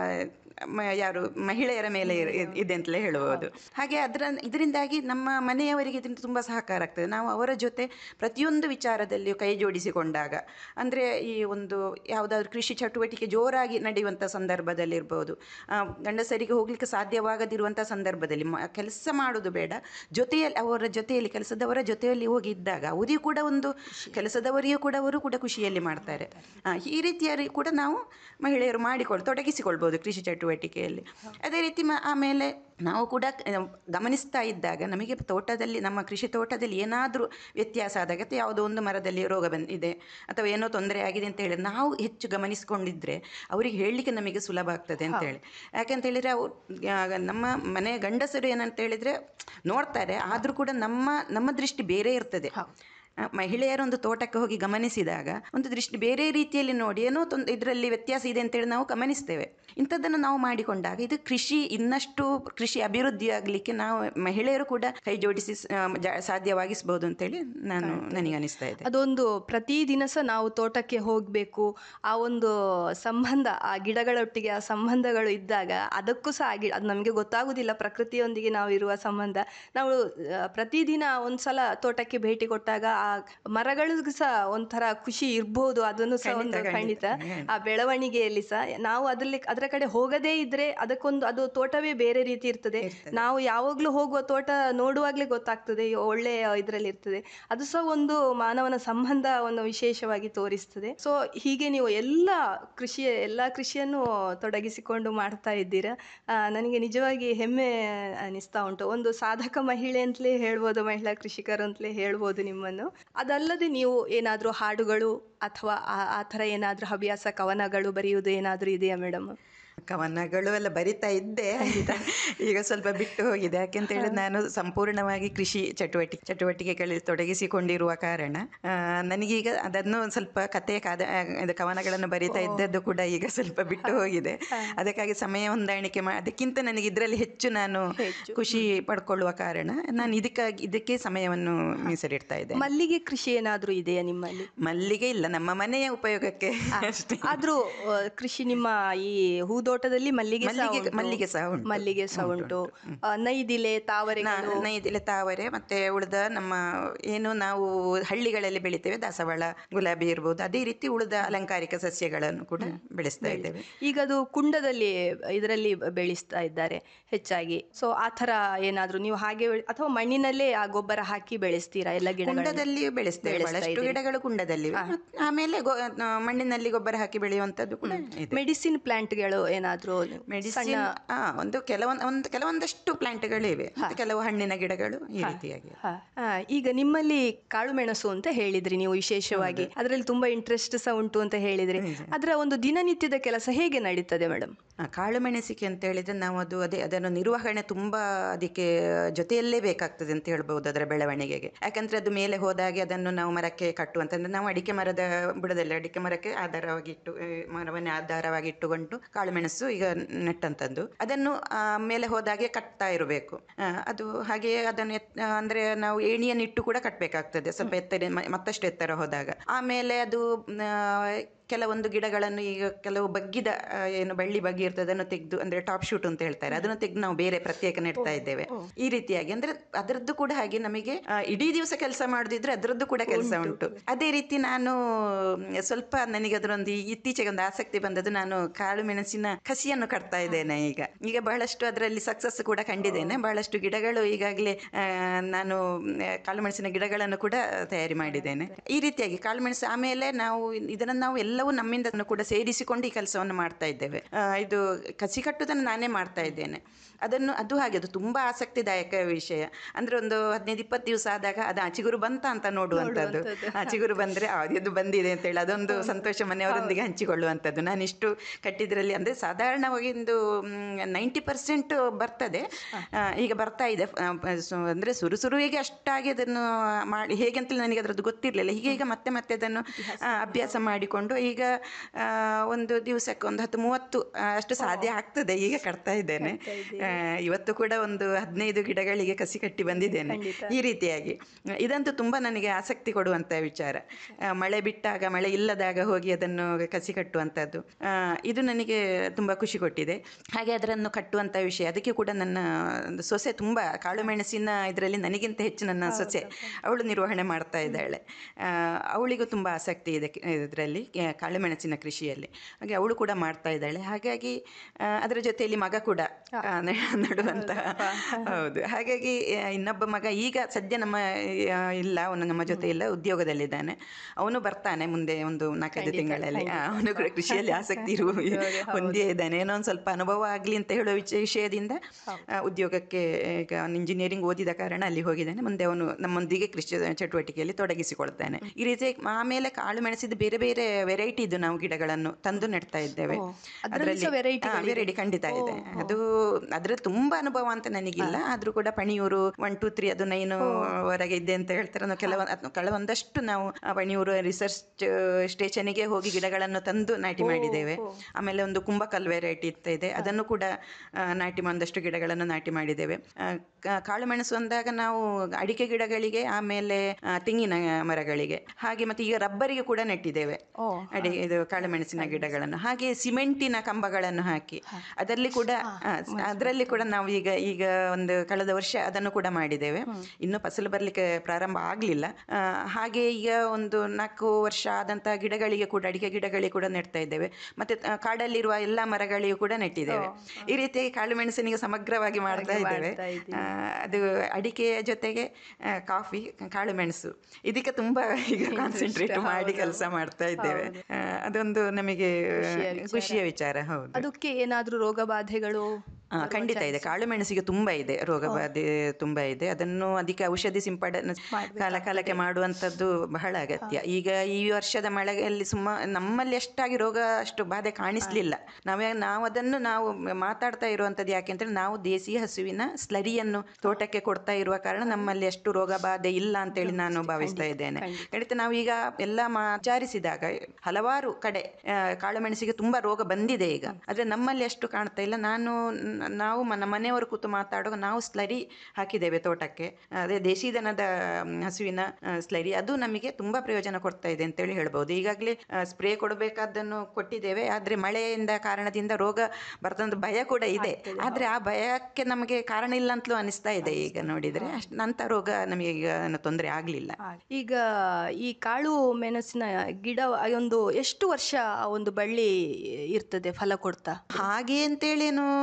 ಮ- ಯಾರು ಮಹಿಳೆಯರ ಮೇಲೆ ಇರ್- ಇದ್- ಇದೆ ಅಂತಲೇ ಹೇಳ್ಬೋದು ಹಾಗೆ ಅದರ ಇದರಿಂದಾಗಿ ನಮ್ಮ ಮನೆಯವರಿಗೆ ಇದರಿಂದ ತುಂಬ ಸಹಕಾರ ಆಗ್ತದೆ ನಾವು ಅವರ ಜೊತೆ ಪ್ರತಿಯೊಂದು ವಿಚಾರದಲ್ಲಿಯೂ ಕೈ ಜೋಡಿಸಿಕೊಂಡಾಗ ಅಂದರೆ ಈ ಒಂದು ಯಾವುದಾದ್ರೂ ಕೃಷಿ ಚಟುವಟಿಕೆ ಜೋರಾಗಿ ನಡೆಯುವಂಥ ಸಂದರ್ಭದಲ್ಲಿರ್ಬೋದು ಆ, ಗಂಡಸರಿಗೆ ಹೋಗಲಿಕ್ಕೆ ಸಾಧ್ಯವಾಗದಿರುವಂಥ ಸಂದರ್ಭದಲ್ಲಿ ಮ ಕೆಲಸ ಮಾಡೋದು ಬೇಡ ಜೊತೆಯಲ್ಲಿ ಅವರ ಜೊತೆಯಲ್ಲಿ ಕೆಲಸದವರ ಜೊತೆಯಲ್ಲಿ ಹೋಗಿ ಇದ್ದಾಗ ಅವರಿಗೂ ಕೂಡ ಒಂದು ಕೆಲಸದವರಿಗೂ ಕೂಡ ಅವರು ಕೂಡ ಖುಷಿಯಲ್ಲಿ ಮಾಡ್ತಾರೆ ಆ, ಈ ರೀತಿಯಾಗಿ ಕೂಡ ನಾವು ಮಹಿಳೆಯರು ಮಾಡಿಕೊಳ್ಳಿ ತೊಡಗಿಸಿಕೊಳ್ಬೋದು ಕೃಷಿ ಚಟುವಟಿಕೆಯಲ್ಲಿ ಅದೇ ರೀತಿ ಮ ಆಮೇಲೆ ನಾವು ಕೂಡ ಕ- ಗಮನಿಸ್ತಾ ಇದ್ದಾಗ ನಮಗೆ ತೋಟದಲ್ಲಿ ನಮ್ಮ ಕೃಷಿ ತೋಟದಲ್ಲಿ ಏನಾದರೂ ವ್ಯತ್ಯಾಸ ಆದಾಗ ಅಥವಾ ಯಾವುದೋ ಒಂದು ಮರದಲ್ಲಿ ರೋಗ ಬಂದಿದೆ ಅಥವಾ ಏನೋ ತೊಂದರೆ ಆಗಿದೆ ಅಂತ ಹೇಳಿ ನಾವು ಹೆಚ್ಚು ಗಮನಿಸ್ಕೊಂಡಿದ್ರೆ ಅವರಿಗೆ ಹೇಳಲಿಕ್ಕೆ ನಮಗೆ ಸುಲಭ ಆಗ್ತದೆ ಅಂತ ಹೇಳಿ ಯಾಕೆಂತ ಹೇಳಿದರೆ ಅವು ಆ, ನಮ್ಮ ಮನೆ ಗಂಡಸರು ಏನಂತ ಹೇಳಿದರೆ ನೋಡ್ತಾರೆ ಆದರೂ ಕೂಡ ನಮ್ಮ ನಮ್ಮ ದೃಷ್ಟಿ ಬೇರೆ ಇರ್ತದೆ ಆ, ಮಹಿಳೆಯರು ಒಂದು ತೋಟಕ್ಕೆ ಹೋಗಿ ಗಮನಿಸಿದಾಗ ಒಂದು ದೃಷ್ಟಿ ಬೇರೆ ರೀತಿಯಲ್ಲಿ ನೋಡಿ ಏನೋ ತೊಂದ್ ಇದರಲ್ಲಿ ವ್ಯತ್ಯಾಸ ಇದೆ ಅಂತೇಳಿ ನಾವು ಗಮನಿಸ್ತೇವೆ ಇಂಥದ್ದನ್ನು ನಾವು ಮಾಡಿಕೊಂಡಾಗ ಇದು ಕೃಷಿ ಇನ್ನಷ್ಟು ಕೃಷಿ ಅಭಿವೃದ್ಧಿ ಆಗಲಿಕ್ಕೆ ನಾವು ಮಹಿಳೆಯರು ಕೂಡ ಕೈ ಜೋಡಿಸಿ ಸ- ಆ, ಜಾ- ಸಾಧ್ಯವಾಗಿಸ್ಬೋದು ಅಂತೇಳಿ ನಾನು ನನಗೆ ಅನಿಸ್ತಾ ಇದೆ ಅದೊಂದು ಪ್ರತಿದಿನ ಸಹ ನಾವು ತೋಟಕ್ಕೆ ಹೋಗಬೇಕು ಆ ಒಂದು ಸಂಬಂಧ ಆ ಗಿಡಗಳೊಟ್ಟಿಗೆ ಆ ಸಂಬಂಧಗಳು ಇದ್ದಾಗ ಅದಕ್ಕೂ ಸಹ ಆ ಗಿಡ ಅದು ನಮಗೆ ಗೊತ್ತಾಗುವುದಿಲ್ಲ ಪ್ರಕೃತಿಯೊಂದಿಗೆ ನಾವು ಇರುವ ಸಂಬಂಧ ನಾವು ಆ, ಪ್ರತಿದಿನ ಒಂದ್ಸಲ ತೋಟಕ್ಕೆ ಭೇಟಿ ಕೊಟ್ಟಾಗ ಆ ಮರಗಳಿಗೂ ಸಹ ಒಂಥರ ಖುಷಿ ಇರ್ಬೋದು ಅದನ್ನು ಸಹ ಒಂದು ಖಂಡಿತ, ಖಂಡಿತ ಖಂಡಿತ. ಆ ಬೆಳವಣಿಗೆಯಲ್ಲಿ ಸಹ ನಾವು ಅದ್ರಲ್ಲಿ ಅದರ ಕಡೆ ಹೋಗದೇ ಇದ್ರೆ ಅದಕ್ಕೊಂದು ಅದು ತೋಟವೇ ಬೇರೆ ರೀತಿ ಇರ್ತದೆ ನಾವು ಯಾವಾಗಲೂ ಹೋಗುವ ತೋಟ ನೋಡುವಾಗಲೇ ಗೊತ್ತಾಗ್ತದೆ ಅಯ್ಯೋ, ಒಳ್ಳೆ ಇದರಲ್ಲಿ ಇರ್ತದೆ ಅದು ಸಹ ಒಂದು ಮಾನವನ ಸಂಬಂಧವನ್ನು ವಿಶೇಷವಾಗಿ ತೋರಿಸ್ತದೆ ಸೊ ಹೀಗೆ ನೀವು ಎಲ್ಲ ಕೃಷಿಯ ಎಲ್ಲ ಕೃಷಿಯನ್ನು ತೊಡಗಿಸಿಕೊಂಡು ಮಾಡ್ತಾ ಇದ್ದೀರಾ ಆ, ನನಗೆ ನಿಜವಾಗಿ ಹೆಮ್ಮೆ ಅನಿಸ್ತಾ ಉಂಟು ಒಂದು ಸಾಧಕ ಮಹಿಳೆ ಅಂತಲೇ ಹೇಳ್ಬೋದು ಮಹಿಳಾ ಕೃಷಿಕರು ಅಂತಲೇ ಹೇಳ್ಬೋದು ನಿಮ್ಮನ್ನು ಅದಲ್ಲದೆ ನೀವು ಏನಾದರೂ ಹಾಡುಗಳು ಅಥವಾ ಆ- ಆ ಥರ ಏನಾದರೂ ಹವ್ಯಾಸ ಕವನಗಳು ಬರೆಯುವುದು ಏನಾದರೂ ಇದೆಯಾ ಮೇಡಮ್ ಕವನಗಳು ಎಲ್ಲ ಬರಿತಾ ಇದ್ದೆ ಈಗ ಸ್ವಲ್ಪ ಬಿಟ್ಟು ಹೋಗಿದೆ ಯಾಕೆಂತ ಹೇಳಿದ್ರೆ ನಾನು ಸಂಪೂರ್ಣವಾಗಿ ಕೃಷಿ ಚಟುವಟಿಕೆ ಚಟುವಟಿಕೆಗಳಲ್ಲಿ ತೊಡಗಿಸಿಕೊಂಡಿರುವ ಕಾರಣ ಆ, ನನಗೀಗ ಅದನ್ನು ಸ್ವಲ್ಪ ಕತೆ ಕಾದ ಆ, ಇದು ಕವನಗಳನ್ನು ಬರಿತಾ ಇದ್ದದ್ದು ಕೂಡ ಈಗ ಸ್ವಲ್ಪ ಬಿಟ್ಟು ಹೋಗಿದೆ ಅದಕ್ಕಾಗಿ ಸಮಯ ಹೊಂದಾಣಿಕೆ ಮಾ ಅದಕ್ಕಿಂತ ನನಗೆ ಇದರಲ್ಲಿ ಹೆಚ್ಚು ನಾನು ಖುಷಿ ಪಡ್ಕೊಳ್ಳುವ ಕಾರಣ ನಾನು ಇದಕ್ಕಾಗಿ ಇದಕ್ಕೆ ಸಮಯವನ್ನು ಮೀಸಲಿಡ್ತಾ ಇದ್ದೆ ಮಲ್ಲಿಗೆ ಕೃಷಿ ಏನಾದರೂ ಇದೆಯಾ ನಿಮ್ಮಲ್ಲಿ ಮಲ್ಲಿಗೆ ಇಲ್ಲ ನಮ್ಮ ಮನೆಯ ಉಪಯೋಗಕ್ಕೆ ಅಷ್ಟೇ ಆದ್ರೂ ಆ, ಕೃಷಿ ನಿಮ್ಮ ಈ ಹೂದೋಟದಲ್ಲಿ ಮಲ್ಲಿಗೆ ಸಹ ಮಲ್ಲಿಗೆ- ಉಂಟು. ಮಲ್ಲಿಗೆ ಸಹ ಉಂಟು. ಮಲ್ಲಿಗೆ ಸಹ ಉಂಟು ಆ, ನೈದಿಲೆ ತಾವರೆಗಳು ನಾ- ನೈದಿಲೆ ತಾವರೆ ಮತ್ತೆ ಉಳಿದ ನಮ್ಮ ಏನು ನಾವು ಹಳ್ಳಿಗಳಲ್ಲಿ ಬೆಳಿತೇವೆ ದಾಸವಾಳ ಗುಲಾಬಿ ಇರ್ಬೋದು ಅದೇ ರೀತಿ ಉಳಿದ ಅಲಂಕಾರಿಕ ಸಸ್ಯಗಳನ್ನು ಕೂಡ ಬೆಳೆಸ್ತಾ ಇದ್ದೇವೆ ಈಗ ಅದು ಕುಂಡದಲ್ಲಿ ಇದರಲ್ಲಿ ಬೆಳೆಸ್ತಾ ಇದ್ದಾರೆ ಹೆಚ್ಚಾಗಿ ಸೊ ಆ ಥರ ಏನಾದ್ರು ನೀವು ಹಾಗೆ ಬೆಳೆ- ಅಥವಾ ಮಣ್ಣಿನಲ್ಲೇ ಆ ಗೊಬ್ಬರ ಹಾಕಿ ಬೆಳೆಸ್ತೀರಾ ಎಲ್ಲ ಗಿಡಗಳನ್ನು ಕುಂಡದಲ್ಲಿ ಬೆಳೆಸ್ತೇವೆ ಬೆಳೆಸ್ತಾ ಬಹಳಷ್ಟು ಇದ್ದೀರಿ. ಗಿಡಗಳು ಕುಂಡದಲ್ಲಿ ಆಮೇಲೆ ಗೊ- ಆ, ಮಣ್ಣಿನಲ್ಲಿ ಗೊಬ್ಬರ ಹಾಕಿ ಬೆಳೆಯುವಂಥದ್ದು ಕೂಡ ಇದೆ ಮೆಡಿಸಿನ್ ಪ್ಲಾಂಟ್ಗಳು ಏನಾದ್ರು ಏನಾದ್ರೂ ಮೆಡಿಸಿನ್ ಆ ಒಂದು ಕೆಲವೊಂದು ಒಂದು ಕೆಲವೊಂದಷ್ಟು ಪ್ಲಾಂಟ್ಗಳಿವೆ ಮತ್ತೆ ಕೆಲವು ಹಣ್ಣಿನ ಗಿಡಗಳು ಈ ರೀತಿಯಾಗಿ ಹ, ಆ, ಈಗ ನಿಮ್ಮಲ್ಲಿ ಕಾಳು ಮೆಣಸು ಅಂತ ಹೇಳಿದ್ರಿ ನೀವು ವಿಶೇಷವಾಗಿ ಅದರಲ್ಲಿ ತುಂಬಾ ಇಂಟ್ರೆಸ್ಟ್ ಸಹ ಉಂಟು ಅಂತ ಹೇಳಿದ್ರಿ ಅದರ ಒಂದು ದಿನನಿತ್ಯದ ಕೆಲಸ ಹೇಗೆ ನಡೀತದೆ ಮೇಡಮ್ ಆ, ಕಾಳು ಮೆಣಸಿಕೆ ಅಂತ ಹೇಳಿದ್ರೆ ನಾವು ಅದು ಅದೇ ಅದನ್ನು ನಿರ್ವಹಣೆ ತುಂಬಾ ಅದಕ್ಕೆ ಜೊತೆಯಲ್ಲೇ ಬೇಕಾಗ್ತದೆ ಅಂತ ಹೇಳ್ಬಹುದು ಅದರ ಬೆಳವಣಿಗೆಗೆ ಯಾಕಂದ್ರೆ ಅದು ಮೇಲೆ ಹೋದಾಗೆ ಅದನ್ನು ನಾವು ಮರಕ್ಕೆ ಕಟ್ಟುವಂತಂದ್ರೆ ನಾವು ಅಡಿಕೆ ಮರದ ಬುಡದಲ್ಲಿ ಅಡಿಕೆ ಮರಕ್ಕೆ ಆಧಾರವಾಗಿ ಇಟ್ಟು ಆ, ಮರವನ್ನೇ ಆಧಾರವಾಗಿ ಇಟ್ಟುಕೊಂಡು ಕಾಳು ಮೆಣಸು ಈಗ ನೆಟ್ಟಂತದ್ದು ಅದನ್ನು ಆ, ಮೇಲೆ ಹೋದಾಗೆ ಕಟ್ತಾ ಇರಬೇಕು ಅದು ಹಾಗೆಯೇ ಅದನ್ನು ಎತ್- ಆ, ಅಂದ್ರೆ ನಾವು ಏಣಿಯನ್ನು ಇಟ್ಟು ಕೂಡ ಕಟ್ಟಬೇಕಾಗ್ತದೆ ಸ್ವಲ್ಪ ಎತ್ತರ ಮ- ಮತ್ತಷ್ಟು ಎತ್ತರ ಹೋದಾಗ ಆಮೇಲೆ ಅದು ಆ, ಕೆಲವೊಂದು ಗಿಡಗಳನ್ನು ಈಗ ಕೆಲವು ಬಗ್ಗಿದ ಆ, ಏನು ಬಳ್ಳಿ ಬಗ್ಗಿ ಇರ್ತದೆ ಅದನ್ನು ತೆಗೆದು ಅಂದ್ರೆ ಟಾಪ್ ಶೂಟ್ ಅಂತ ಹೇಳ್ತಾರೆ ಅದನ್ನು ತೆಗೆದು ನಾವು ಬೇರೆ ಪ್ರತ್ಯೇಕ ನೆಡ್ತಾ ಇದ್ದೇವೆ ಈ ರೀತಿಯಾಗಿ ಅಂದ್ರೆ ಅದರದ್ದು ಕೂಡ ಹಾಗೆ ನಮಗೆ ಆ, ಇಡೀ ದಿವಸ ಕೆಲಸ ಮಾಡದಿದ್ರೆ ಅದರದ್ದು ಕೂಡ ಕೆಲಸ ಉಂಟು ಅದೇ ರೀತಿ ನಾನು ಮ್, ಸ್ವಲ್ಪ ನನಗೆ ಅದರೊಂದು ಈ- ಇತ್ತೀಚೆಗೆ ಒಂದು ಆಸಕ್ತಿ ಬಂದದ್ದು ನಾನು ಕಾಳು ಮೆಣಸಿನ ಕಸಿಯನ್ನು ಕಟ್ತಾ ಇದ್ದೇನೆ ಈಗ ಈಗ ಬಹಳಷ್ಟು ಅದರಲ್ಲಿ ಸಕ್ಸಸ್ ಕೂಡ ಕಂಡಿದ್ದೇನೆ ಬಹಳಷ್ಟು ಗಿಡಗಳು ಈಗಾಗಲೇ ಆ, ನಾನು ಮ್, ಕಾಳು ಮೆಣಸಿನ ಗಿಡಗಳನ್ನು ಕೂಡ ತಯಾರಿ ಮಾಡಿದ್ದೇನೆ ಈ ರೀತಿಯಾಗಿ ಕಾಳು ಮೆಣಸು ಆಮೇಲೆ ನಾವು ಇದನ್ನು ನಾವು ಎಲ್ಲವೂ ನಮ್ಮಿಂದ ಕೂಡ ಸೇರಿಸಿಕೊಂಡು ಈ ಕೆಲಸವನ್ನು ಮಾಡ್ತಾ ಇದ್ದೇವೆ ಆ, ಇದು ಕಸಿ ಕಟ್ಟುವುದನ್ನು ನಾನೇ ಮಾಡ್ತಾ ಇದ್ದೇನೆ ಅದನ್ನು ಅದು ಹಾಗೆ ಅದು ತುಂಬಾ ಆಸಕ್ತಿದಾಯಕ ವಿಷಯ ಅಂದ್ರೆ ಒಂದು ಹದಿನೈದು ಇಪ್ಪತ್ತು ದಿವಸ ಆದಾಗ ಅದು ಆ ಚಿಗುರು ಬಂತ ಅಂತ ನೋಡುವಂಥದ್ದು ಆ ಚಿಗುರು ಬಂದ್ರೆ ಆ, ಇದು ಬಂದಿದೆ ಅಂತ ಹೇಳಿ ಅದೊಂದು ಸಂತೋಷ ಮನೆಯವರೊಂದಿಗೆ ಹಂಚಿಕೊಳ್ಳುವಂಥದ್ದು ನಾನು ಇಷ್ಟು ಕಟ್ಟಿದ್ರಲ್ಲಿ ಅಂದ್ರೆ ಸಾಧಾರಣವಾಗಿ ಒಂದು ನೈಂಟಿ ಪರ್ಸೆಂಟ್ ಬರ್ತದೆ ಆ, ಈಗ ಬರ್ತಾ ಇದೆ ಆ, ಪ- ಸು- ಅಂದ್ರೆ ಸುರು ಸುರುವಿಗೆ ಅಷ್ಟಾಗಿ ಅದನ್ನು ಮಾಡಿ ಹೇಗೆ ಅಂತೇಳಿ ನನಗೆ ಅದರದ್ದು ಗೊತ್ತಿರಲಿಲ್ಲ ಹೀಗೆ ಈಗ ಮತ್ತೆ ಮತ್ತೆ ಅದನ್ನು ಆ, ಅಭ್ಯಾಸ ಮಾಡಿಕೊಂಡು ಈಗ ಆ, ಒಂದು ದಿವಸಕ್ಕೆ ಒಂದು ಹತ್ತು ಮೂವತ್ತು ಆ, ಅಷ್ಟು ಸಾಧ್ಯ ಆಗ್ತದೆ ಈಗ ಕಟ್ತಾ ಇದ್ದೇನೆ ಆ, ಇವತ್ತು ಕೂಡ ಒಂದು ಹದಿನೈದು ಗಿಡಗಳಿಗೆ ಕಸಿ ಕಟ್ಟಿ ಬಂದಿದ್ದೇನೆ ಈ ರೀತಿಯಾಗಿ ಇದಂತೂ ತುಂಬಾ ನನಗೆ ಆಸಕ್ತಿ ಕೊಡುವಂತ ವಿಚಾರ ಆ, ಮಳೆ ಬಿಟ್ಟಾಗ ಮಳೆ ಇಲ್ಲದಾಗ ಹೋಗಿ ಅದನ್ನು ಕಸಿ ಕಟ್ಟುವಂಥದ್ದು ಆ, ಇದು ನನಗೆ ತುಂಬಾ ಖುಷಿ ಕೊಟ್ಟಿದೆ ಹಾಗೆ ಅದನ್ನು ಕಟ್ಟುವಂತ ವಿಷಯ ಅದಕ್ಕೆ ಕೂಡ ನನ್ನ ಒಂದು ಸೊಸೆ ತುಂಬಾ ಕಾಳು ಮೆಣಸಿನ ಇದರಲ್ಲಿ ನನಗಿಂತ ಹೆಚ್ಚು ನನ್ನ ಸೊಸೆ ಅವಳು ನಿರ್ವಹಣೆ ಮಾಡ್ತಾ ಇದ್ದಾಳೆ ಆ, ಅವಳಿಗೂ ತುಂಬಾ ಆಸಕ್ತಿ ಇದೆ ಇದರಲ್ಲಿ ಕಾಳು ಮೆಣಸಿನ ಕೃಷಿಯಲ್ಲಿ ಹಾಗೆ ಅವಳು ಕೂಡ ಮಾಡ್ತಾ ಇದ್ದಾಳೆ ಹಾಗಾಗಿ ಆ, ಅದರ ಜೊತೆಯಲ್ಲಿ ಮಗ ಕೂಡ ಆ, ನ- ನಡುವಂತ ಹೌದು ಹಾಗಾಗಿ ಆ, ಇನ್ನೊಬ್ಬ ಮಗ ಈಗ ಸದ್ಯ ನಮ್ಮ ಆ, ಇಲ್ಲ ಅವನು ನಮ್ಮ ಜೊತೆ ಇಲ್ಲ ಉದ್ಯೋಗದಲ್ಲಿದ್ದಾನೆ ಅವನು ಬರ್ತಾನೆ ಮುಂದೆ ಒಂದು ನಾಲ್ಕೈದು ತಿಂಗಳಲ್ಲಿ ಆ, ಅವನು ಕೂಡ ಕೃಷಿಯಲ್ಲಿ ಆಸಕ್ತಿ ಇರುವ ಹೊಂದೇ ಇದ್ದಾನೆ ಏನೋ ಒಂದು ಸ್ವಲ್ಪ ಅನುಭವ ಆಗಲಿ ಅಂತ ಹೇಳೋ ವಿಚ- ವಿಷಯದಿಂದ ಆ, ಉದ್ಯೋಗಕ್ಕೆ ಈಗ ಅವನು ಇಂಜಿನಿಯರಿಂಗ್ ಓದಿದ ಕಾರಣ ಅಲ್ಲಿ ಹೋಗಿದ್ದಾನೆ ಮುಂದೆ ಅವನು ನಮ್ಮೊಂದಿಗೆ ಕೃಷಿ ಚಟುವಟಿಕೆಯಲ್ಲಿ ತೊಡಗಿಸಿಕೊಳ್ತಾನೆ ಈ ರೀತಿ ಆಮೇಲೆ ಕಾಳು ಮೆಣಸಿದ ಬೇರೆ ಬೇರೆ ವೆರೈಟಿ ಇದು ನಾವು ಗಿಡಗಳನ್ನು ತಂದು ನೆಡ್ತಾ ಇದ್ದೇವೆ ಅದ್ರಲ್ಲಿ ಸಹ variety ಗಳಿದೆ. ವೆರೈಟಿ ಖಂಡಿತ ಇದೆ ಅದು ಅದ್ರ ತುಂಬಾ ಅನುಭವ ಅಂತ ನನಗಿಲ್ಲ ಆದ್ರೂ ಕೂಡ ಪಣಿಯೂರು ಒನ್ ಟೂ ತ್ರೀ ಅದು ನೈನು ವರೆಗೆ ಇದೆ ಅಂತ ಹೇಳ್ತಾರೆ ನಾವು ಕೆಲವೊಂದು ಅದ್ನ ಕೆಲವೊಂದಷ್ಟು ನಾವು ಆ ಪಣಿಯೂರು ರಿಸರ್ಚ್ ಸ್ಟೇಷನ್ಗೆ ಹೋಗಿ ಗಿಡಗಳನ್ನು ತಂದು ನಾಟಿ ಮಾಡಿದ್ದೇವೆ ಆಮೇಲೆ ಒಂದು ಕುಂಭಕಲ್ ವೆರೈಟಿ ಇತ್ತ ಇದೆ ಅದನ್ನು ಕೂಡ ಆ, ನಾಟಿ ಒಂದಷ್ಟು ಗಿಡಗಳನ್ನು ನಾಟಿ ಮಾಡಿದ್ದೇವೆ ಆ, ಕ- ಕಾಳು ಮೆಣಸು ಅಂದಾಗ ನಾವು ಅಡಿಕೆ ಗಿಡಗಳಿಗೆ ಆಮೇಲೆ ಆ, ತೆಂಗಿನ ಮರಗಳಿಗೆ ಹಾಗೆ ಮತ್ತೆ ಈಗ ರಬ್ಬರಿಗೆ ಕೂಡ ನೆಟ್ಟಿದ್ದೇವೆ ಅಡಿ ಇದು ಕಾಳು ಮೆಣಸಿನ ಗಿಡಗಳನ್ನು ಹಾಗೆ ಸಿಮೆಂಟಿನ ಕಂಬಗಳನ್ನು ಹಾಕಿ ಅದರಲ್ಲಿ ಕೂಡ ಆ, ಅದರಲ್ಲಿ ಕೂಡ ನಾವು ಈಗ ಈಗ ಒಂದು ಕಳೆದ ವರ್ಷ ಅದನ್ನು ಕೂಡ ಮಾಡಿದ್ದೇವೆ ಇನ್ನು ಫಸಲು ಬರಲಿಕ್ಕೆ ಪ್ರಾರಂಭ ಆಗಲಿಲ್ಲ ಹಾಗೆ ಈಗ ಒಂದು ನಾಲ್ಕು ವರ್ಷ ಆದಂತಹ ಗಿಡಗಳಿಗೆ ಕೂಡ ಅಡಿಕೆ ಗಿಡಗಳಿಗೆ ಕೂಡ ನೆಡ್ತಾ ಇದ್ದೇವೆ ಮತ್ತೆ ಆ, ಕಾಡಲ್ಲಿರುವ ಎಲ್ಲ ಮರಗಳಿಗೂ ಕೂಡ ನೆಟ್ಟಿದ್ದೇವೆ ಈ ರೀತಿಯಾಗಿ ಕಾಳು ಮೆಣಸಿನಿಗೆ ಸಮಗ್ರವಾಗಿ ಮಾಡ್ತಾ ಇದ್ದೇವೆ ಆ, ಅದು ಅಡಿಕೆಯ ಜೊತೆಗೆ ಆ, ಕಾಫಿ ಕಾಳು ಮೆಣಸು ಇದಕ್ಕೆ ತುಂಬಾ ಈಗ ಕಾನ್ಸಂಟ್ರೇಟ್ ಮಾಡಿ ಕೆಲಸ ಮಾಡ್ತಾ ಇದ್ದೇವೆ ಆ, ಅದೊಂದು ನಮಗೆ ಖುಷಿಯ ವಿಚಾರ ಹೌದು ಅದಕ್ಕೆ ಏನಾದ್ರೂ ರೋಗ ಬಾಧೆಗಳು ಆ, ಖಂಡಿತ ಇದೆ ಕಾಳು ಮೆಣಸಿಗೆ ತುಂಬಾ ಇದೆ ರೋಗ ಬಾಧೆ ತುಂಬಾ ಇದೆ ಅದನ್ನು ಅದಕ್ಕೆ ಔಷಧಿ ಸಿಂಪಡಣೆ ಕಾಲ ಕಾಲಕ್ಕೆ ಮಾಡುವಂಥದ್ದು ಬಹಳ ಅಗತ್ಯ ಈಗ ಈ ವರ್ಷದ ಮಳೆಯಲ್ಲಿ ಸುಮ್ಮ ನಮ್ಮಲ್ಲಿ ಅಷ್ಟಾಗಿ ರೋಗ ಅಷ್ಟು ಬಾಧೆ ಕಾಣಿಸ್ಲಿಲ್ಲ ನಾವೇ ನಾವು ಅದನ್ನು ನಾವು ಮಾತಾಡ್ತಾ ಇರುವಂಥದ್ದು ಯಾಕೆ ಅಂತೇಳಿ ನಾವು ದೇಸಿ ಹಸುವಿನ ಸ್ಲರಿಯನ್ನು ತೋಟಕ್ಕೆ ಕೊಡ್ತಾ ಇರುವ ಕಾರಣ ನಮ್ಮಲ್ಲಿ ಅಷ್ಟು ರೋಗ ಬಾಧೆ ಇಲ್ಲ ಅಂತೇಳಿ ನಾನು ಭಾವಿಸ್ತಾ ಇದ್ದೇನೆ ಖಂಡಿತ ನಾವೀಗ ಎಲ್ಲ ವಿಚಾರಿಸಿದಾಗ ಹಲವಾರು ಕಡೆ ಆ, ಕಾಳುಮೆಣಸಿಗೆ ತುಂಬಾ ರೋಗ ಬಂದಿದೆ ಈಗ ಆದ್ರೆ ನಮ್ಮಲ್ಲಿ ಅಷ್ಟು ಕಾಣ್ತಾ ಇಲ್ಲ ನಾನು ನ- ನಾವು ಮ- ನಮ್ಮ ಮನೆಯವರು ಕೂತು ಮಾತಾಡುವಾಗ ನಾವು ಸ್ಲರಿ ಹಾಕಿದ್ದೇವೆ ತೋಟಕ್ಕೆ ಅದೇ ದೇಶಿ ದನದ ಮ್, ಹಸುವಿನ ಆ, ಸ್ಲರಿ ಅದು ನಮಗೆ ತುಂಬಾ ಪ್ರಯೋಜನ ಕೊಡ್ತಾ ಇದೆ ಅಂತೇಳಿ ಹೇಳ್ಬೋದು ಈಗಾಗಲೇ ಸ್ಪ್ರೇ ಕೊಡಬೇಕಾದ್ದನ್ನು ಕೊಟ್ಟಿದ್ದೇವೆ ಆದ್ರೆ ಮಳೆಯಿಂದ ಕಾರಣದಿಂದ ರೋಗ ಬರ್ತಂತ ಭಯ ಕೂಡ ಇದೆ ಆದ್ರೆ ಆ ಭಯಕ್ಕೆ ನಮಗೆ ಕಾರಣ ಇಲ್ಲ ಅಂತಲೂ ಅನಿಸ್ತಾ ಇದೆ ಈಗ ನೋಡಿದ್ರೆ ಅಷ್ಟು ನಂತ ರೋಗ ನಮಗೆ ಈಗ ತೊಂದರೆ ಆಗ್ಲಿಲ್ಲ ಈಗ ಈ ಕಾಳು ಮೆಣಸಿನ ಗಿಡ ಒಂದು ಎಷ್ಟು ವರ್ಷ ಆ ಒಂದು ಬಳ್ಳಿ ಇರ್ತದೆ ಫಲ ಕೊಡ್ತಾ ಹಾಗೆ ಅಂತೇಳೇನು ಗೊತ್ತಾಗುದಿಲ್ಲ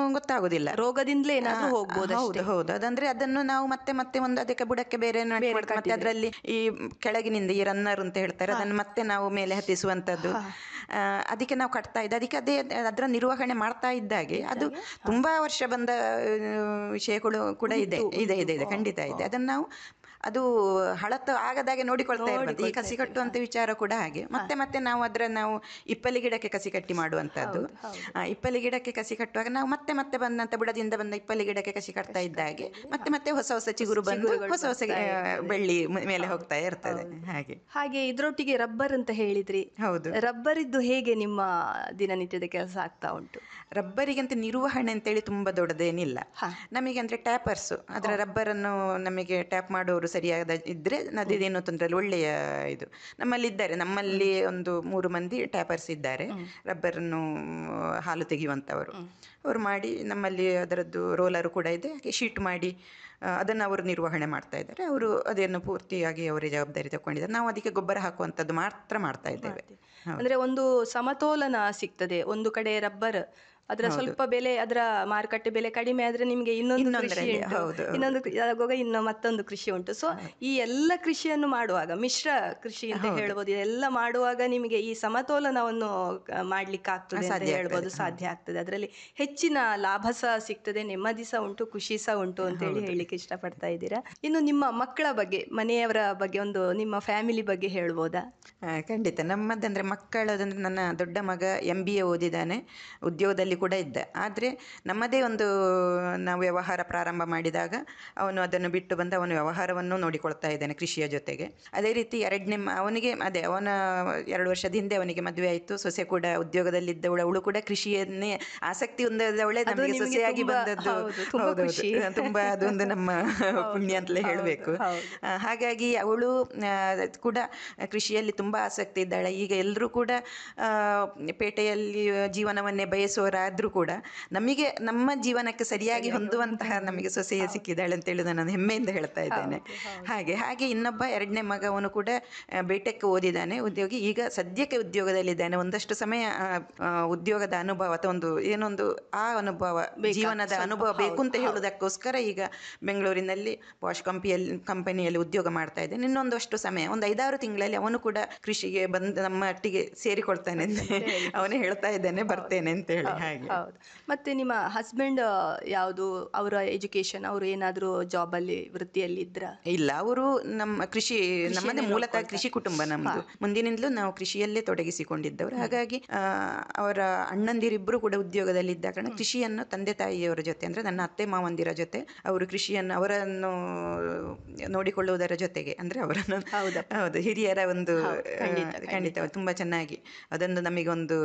ಆಗುದಿಲ್ಲ ರೋಗದಿಂದಲೇ ಏನಾದ್ರೂ ಆ, ಹೋಗ್ಬೋದು ಹೌದು ಹೌದು ಅದಂದ್ರೆ ಅದನ್ನು ನಾವು ಮತ್ತೆ ಮತ್ತೆ ಒಂದು ಅದಕ್ಕೆ ಬುಡಕ್ಕೆ ಬೇರೆ ನಾಟಿ ಮಾಡ್ಕೊಂಡು ಮತ್ತೆ ಅದರಲ್ಲಿ ಈ ಕೆಳಗಿನಿಂದ ಈ ರನ್ನರ್ ಅಂತ ಹೇಳ್ತಾರೆ ಅದನ್ನು ಮತ್ತೆ ನಾವು ಮೇಲೆ ಹತ್ತಿಸುವಂತದ್ದು ಆ, ಅದಕ್ಕೆ ನಾವು ಕಟ್ತಾ ಇದ್ದ ಅದಕ್ಕೆ ಅದೇ ಅದರ ನಿರ್ವಹಣೆ ಮಾಡ್ತಾ ಇದ್ದಾಗೆ ಅದು ತುಂಬಾ ವರ್ಷ ಬಂದ ಆ, ವಿಷಯಗಳು ಕೂಡ ಇದೆ ಇದೆ ಇದೆ ಇದೆ ಖಂಡಿತ ಇದೆ ಅದನ್ನು ನಾವು ಅದು ಹಳತ್ತು ಆಗದಾಗೆ ನೋಡಿಕೊಳ್ತಾ ಇರ್ಬೇಕು ಈ ಕಸಿ ಕಟ್ಟುವಂತ ವಿಚಾರ ಕೂಡ ಹಾಗೆ ಮತ್ತೆ ಮತ್ತೆ ನಾವು ಅದರ ನಾವು ಇಪ್ಪಲಿ ಗಿಡಕ್ಕೆ ಕಸಿ ಕಟ್ಟಿ ಮಾಡುವಂತದ್ದು ಆ, ಇಪ್ಪಲಿ ಗಿಡಕ್ಕೆ ಕಸಿ ಕಟ್ಟುವಾಗ ನಾವು ಮತ್ತೆ ಮತ್ತೆ ಬಂದಂತ ಬುಡದಿಂದ ಬಂದ ಇಪ್ಪಲಿ ಗಿಡಕ್ಕೆ ಕಸಿ ಕಟ್ತಾ ಇದ್ದಾಗೆ ಮತ್ತೆ ಮತ್ತೆ ಹೊಸ ಹೊಸ ಚಿಗುರು ಬಂದು ಹೊಸ ಹೊಸ ಆ, ಬೆಳ್ಳಿ ಮ- ಮೇಲೆ ಹೋಗ್ತಾ ಇರ್ತದೆ ಹಾಗೆ ಹಾಗೆ ಇದ್ರೊಟ್ಟಿಗೆ ರಬ್ಬರ್ ಅಂತ ಹೇಳಿದ್ರಿ ಹೌದು ರಬ್ಬರ್ ಇದ್ದು ಹೇಗೆ ನಿಮ್ಮ ದಿನನಿತ್ಯದ ಕೆಲಸ ಆಗ್ತಾ ಉಂಟು ರಬ್ಬರಿಗಂತ ನಿರ್ವಹಣೆ ಅಂತೇಳಿ ತುಂಬಾ ದೊಡ್ಡದೇನಿಲ್ಲ ನಮಗೆ ಅಂದ್ರೆ ಟ್ಯಾಪರ್ಸ್ ಅದರ ರಬ್ಬರ್ ಅನ್ನು ನಮಗೆ ಟ್ಯಾಪ್ ಮಾಡೋರು ಸರಿಯಾದ ಇದ್ರೆ ಅದೇನು ತೊಂದರೆ ಇಲ್ಲ ಒಳ್ಳೆಯ ಇದು ನಮ್ಮಲ್ಲಿ ಇದ್ದಾರೆ ನಮ್ಮಲ್ಲಿ ಒಂದು ಮೂರು ಮಂದಿ ಟ್ಯಾಪರ್ಸ್ ಇದ್ದಾರೆ ರಬ್ಬರ್ ಅನ್ನು ಹಾಲು ತೆಗೆಯುವಂತವರು ಅವರು ಮಾಡಿ ನಮ್ಮಲ್ಲಿ ಅದರದ್ದು ರೋಲರು ಕೂಡ ಇದೆ ಹಾಗೆ ಶೀಟ್ ಮಾಡಿ ಆ, ಅದನ್ನು ಅವರು ನಿರ್ವಹಣೆ ಮಾಡ್ತಾ ಇದ್ದಾರೆ ಅವರು ಅದನ್ನು ಪೂರ್ತಿಯಾಗಿ ಅವರೇ ಜವಾಬ್ದಾರಿ ತಗೊಂಡಿದ್ದಾರೆ ನಾವು ಅದಕ್ಕೆ ಗೊಬ್ಬರ ಹಾಕುವಂಥದ್ದು ಮಾತ್ರ ಮಾಡ್ತಾ ಇದ್ದೇವೆ ಹೌದು. ಅಂದ್ರೆ ಒಂದು ಸಮತೋಲನ ಸಿಗ್ತದೆ ಒಂದು ಕಡೆ ರಬ್ಬರ್ ಅದರ ಸ್ವಲ್ಪ ಬೆಲೆ ಅದರ ಮಾರುಕಟ್ಟೆ ಬೆಲೆ ಕಡಿಮೆ ಆದ್ರೆ ನಿಮಗೆ ಇನ್ನೊಂದು ಕೃಷಿ ಇನ್ನೊಂದರಲ್ಲಿ, ಉಂಟು ಹೌದು. ಇನ್ನೊಂದು ಕೃ- ಆಗುವಾಗ ಇನ್ನು ಮತ್ತೊಂದು ಕೃಷಿ ಉಂಟು ಸೊ ಈ ಎಲ್ಲ ಕೃಷಿಯನ್ನು ಮಾಡುವಾಗ ಮಿಶ್ರ ಕೃಷಿ ಅಂತ ಹೇಳ್ಬೋದು ಇದೆಲ್ಲ ಮಾಡುವಾಗ ನಿಮಗೆ ಈ ಸಮತೋಲನವನ್ನು ಕ- ಮಾಡ್ಲಿಕ್ಕೆ ಆಗ್ತದೆ ಅಂತ ಸಾಧ್ಯ ಹೇಳ್ಬೋದು ಆಗ್ತದೆ, ಸಾಧ್ಯ ಆಗ್ತದೆ ಅದರಲ್ಲಿ ಹೆಚ್ಚಿನ ಲಾಭ ಸಹ ಸಿಗ್ತದೆ ನೆಮ್ಮದಿ ಸಹ ಉಂಟು ಖುಷಿ ಸಹ ಉಂಟು ಅಂತ ಹೇಳಿ ಹೇಳಲಿಕ್ಕೆ ಇಷ್ಟಪಡ್ತಾ ಇದ್ದೀರಾ ಇನ್ನು ನಿಮ್ಮ ಮಕ್ಕಳ ಬಗ್ಗೆ ಮನೆಯವರ ಬಗ್ಗೆ ಒಂದು ನಿಮ್ಮ ಫ್ಯಾಮಿಲಿ ಬಗ್ಗೆ ಹೇಳ್ಬೋದಾ ಆ, ಖಂಡಿತ ನಮ್ಮದಂದ್ರೆ ಮಕ್ಕಳದಂದ್ರೆ ನನ್ನ ದೊಡ್ಡ ಮಗ ಎಂ ಬಿ ಎ ಓದಿದ್ದಾನೆ ಉದ್ಯೋಗದಲ್ಲಿ ಕೂಡ ಇದ್ದ ಆದರೆ ನಮ್ಮದೇ ಒಂದು ನಾವು ವ್ಯವಹಾರ ಪ್ರಾರಂಭ ಮಾಡಿದಾಗ ಅವನು ಅದನ್ನು ಬಿಟ್ಟು ಬಂದು ಅವನ ವ್ಯವಹಾರವನ್ನು ನೋಡಿಕೊಳ್ತಾ ಇದ್ದಾನೆ ಕೃಷಿಯ ಜೊತೆಗೆ ಅದೇ ರೀತಿ ಎರಡನೇ ಮ- ಅವನಿಗೆ ಅದೇ ಅವನ ಎರಡು ವರ್ಷದ ಹಿಂದೆ ಅವನಿಗೆ ಮದುವೆ ಆಯಿತು ಸೊಸೆ ಕೂಡ ಉದ್ಯೋಗದಲ್ಲಿದ್ದವಳು ಅವಳು ಕೂಡ ಕೃಷಿಯನ್ನೇ ಆಸಕ್ತಿ ಹೊಂದದವಳೆ ಅದು ನಮಗೆ ನಿಮಗೆ ಸೊಸೆಯಾಗಿ ತುಂಬಾ- ಬಂದದ್ದು ಹೌದು, ತುಂಬಾ ಹೌದೌದು. ಖುಷಿ. ತುಂಬಾ ಅದೊಂದು ನಮ್ಮ ಪುಣ್ಯ ಅಂತಲೇ ಹೇಳಬೇಕು ಆ, ಹಾಗಾಗಿ ಅವಳು ಆ, ಕೂಡ ಕೃಷಿಯಲ್ಲಿ ತುಂಬ ಆಸಕ್ತಿ ಇದ್ದಾಳೆ ಈಗ ಎಲ್ಲರೂ ಕೂಡ ಆ, ಪೇಟೆಯಲ್ಲಿ ಜೀವನವನ್ನೇ ಬಯಸುವವರಾದರೂ ಕೂಡ ನಮಗೆ ನಮ್ಮ ಜೀವನಕ್ಕೆ ಸರಿಯಾಗಿ ಹೊಂದುವಂತಹ ನಮಗೆ ಸೊಸೆ ಸಿಕ್ಕಿದ್ದಾಳೆ ಅಂತೇಳಿ ನಾನು ಹೆಮ್ಮೆಯಿಂದ ಹೇಳ್ತಾ ಇದ್ದೇನೆ ಹಾಗೆ ಹಾಗೆ ಇನ್ನೊಬ್ಬ ಎರಡನೇ ಮಗ ಅವನು ಕೂಡ ಬೇಟೆಕ್ ಓದಿದ್ದಾನೆ ಉದ್ಯೋಗಿ ಈಗ ಸದ್ಯಕ್ಕೆ ಉದ್ಯೋಗದಲ್ಲಿದ್ದಾನೆ ಒಂದಷ್ಟು ಸಮಯ ಆ, ಆ, ಉದ್ಯೋಗದ ಅನುಭವ ಅಥವಾ ಒಂದು ಏನೊಂದು ಆ ಅನುಭವ ಜೀವನದ ಅನುಭವ ಬೇಕು ಅಂತ ಹೇಳುವುದಕ್ಕೋಸ್ಕರ ಈಗ ಬೆಂಗಳೂರಿನಲ್ಲಿ ವಾಶ್ ಕಂಪಿಯಲ್ಲಿ ಕಂಪನಿಯಲ್ಲಿ ಉದ್ಯೋಗ ಮಾಡ್ತಾ ಇದ್ದೇನೆ ಇನ್ನೊಂದಷ್ಟು ಸಮಯ ಒಂದು ಐದಾರು ತಿಂಗಳಲ್ಲಿ ಅವನು ಕೂಡ ಕೃಷಿಗೆ ಬಂದು ನಮ್ಮ ಒಟ್ಟಿಗೆ ಸೇರಿಕೊಳ್ತಾನೆ ಅಂತ ಅವನೇ ಹೇಳ್ತಾ ಇದ್ದಾನೆ ಬರ್ತೇನೆ ಅಂತ ಹೇಳಿ ಹಾಗೆ ಹೌದು ಮತ್ತೆ ನಿಮ್ಮ ಹಸ್ಬೆಂಡ್ ಯಾವುದು ಅವರ ಎಜುಕೇಶನ್ ಅವರು ಏನಾದರೂ ಜಾಬಲ್ಲಿ ವೃತ್ತಿಯಲ್ಲಿ ಇದ್ರ ಇಲ್ಲ ಅವರು ನಮ್ಮ ಕೃಷಿ ನಮ್ಮದೇ ಮೂಲತಃ ಕೃಷಿ ಕುಟುಂಬ ನಮ್ಮದು ಮುಂದಿನಿಂದಲೂ ನಾವು ಕೃಷಿಯಲ್ಲೇ ತೊಡಗಿಸಿಕೊಂಡಿದ್ದವರು ಹಾಗಾಗಿ ಆ, ಅವರ ಅಣ್ಣಂದಿರಿಬ್ಬರು ಕೂಡ ಉದ್ಯೋಗದಲ್ಲಿ ಇದ್ದ ಕಾರಣ ಕೃಷಿಯನ್ನು ತಂದೆ ತಾಯಿಯವರ ಜೊತೆ ಅಂದ್ರೆ ನನ್ನ ಅತ್ತೆ ಮಾವಂದಿರ ಜೊತೆ ಅವರು ಕೃಷಿಯನ್ನು ಅವರನ್ನು ನೋಡಿಕೊಳ್ಳುವುದರ ಜೊತೆಗೆ ಅಂದ್ರೆ ಅವರನ್ನು ಹೌದು ಹಿರಿಯರ ಒಂದು ಆ, ಖಂಡಿತ ತುಂಬಾ ಚೆನ್ನಾಗಿ ಅದೊಂದು ನಮಗೊಂದು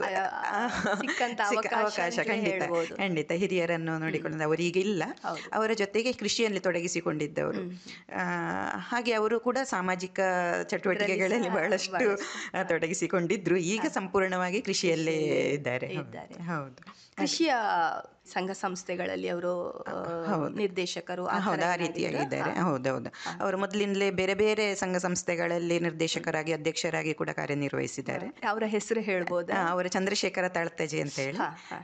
ಆ, ಸಿಕ್ಕಂತ ಸಿಕ್ಕ ಅವಕಾಶ ಅವಕಾಶ ಅಂತಲೇ ಖಂಡಿತ ಹೇಳ್ಬೋದು. ಖಂಡಿತ ಹಿರಿಯರನ್ನು ನೋಡಿಕೊಳ್ಳೋದು ಅವರೀಗ ಇಲ್ಲ ಅವರ ಜೊತೆಗೆ ಕೃಷಿಯಲ್ಲಿ ತೊಡಗಿಸಿಕೊಂಡಿದ್ದವರು ಆ, ಹಾಗೆ ಅವರು ಕೂಡ ಸಾಮಾಜಿಕ ಚಟುವಟಿಕೆಗಳಲ್ಲಿ ಬಹಳಷ್ಟು ಆ, ತೊಡಗಿಸಿಕೊಂಡಿದ್ರು ಈಗ ಸಂಪೂರ್ಣವಾಗಿ ಕೃಷಿಯಲ್ಲೇ ಇದ್ದಾರೆ ಹೌದು. ಹೌದು ಕೃಷಿಯ ಸಂಘ ಸಂಸ್ಥೆಗಳಲ್ಲಿ ಅವರು ನಿರ್ದೇಶಕರು ಆ ಹೌದು ಥರ ಆ ಏನಾದ್ರು ರೀತಿಯಾಗಿದ್ದಾರೆ ಇದ್ರಾ? ಹೌದೌದು ಅವರು ಮೊದಲಿಂದಲೇ ಬೇರೆ ಬೇರೆ ಸಂಘ ಸಂಸ್ಥೆಗಳಲ್ಲಿ ನಿರ್ದೇಶಕರಾಗಿ ಅಧ್ಯಕ್ಷರಾಗಿ ಕೂಡ ಕಾರ್ಯನಿರ್ವಹಿಸಿದ್ದಾರೆ ಅವರ ಹೆಸರು ಹೇಳ್ಬೋದಾ ಆ, ಅವರು ಚಂದ್ರಶೇಖರ ತಾಳ್ತಜೆ ಅಂತ ಹೇಳಿ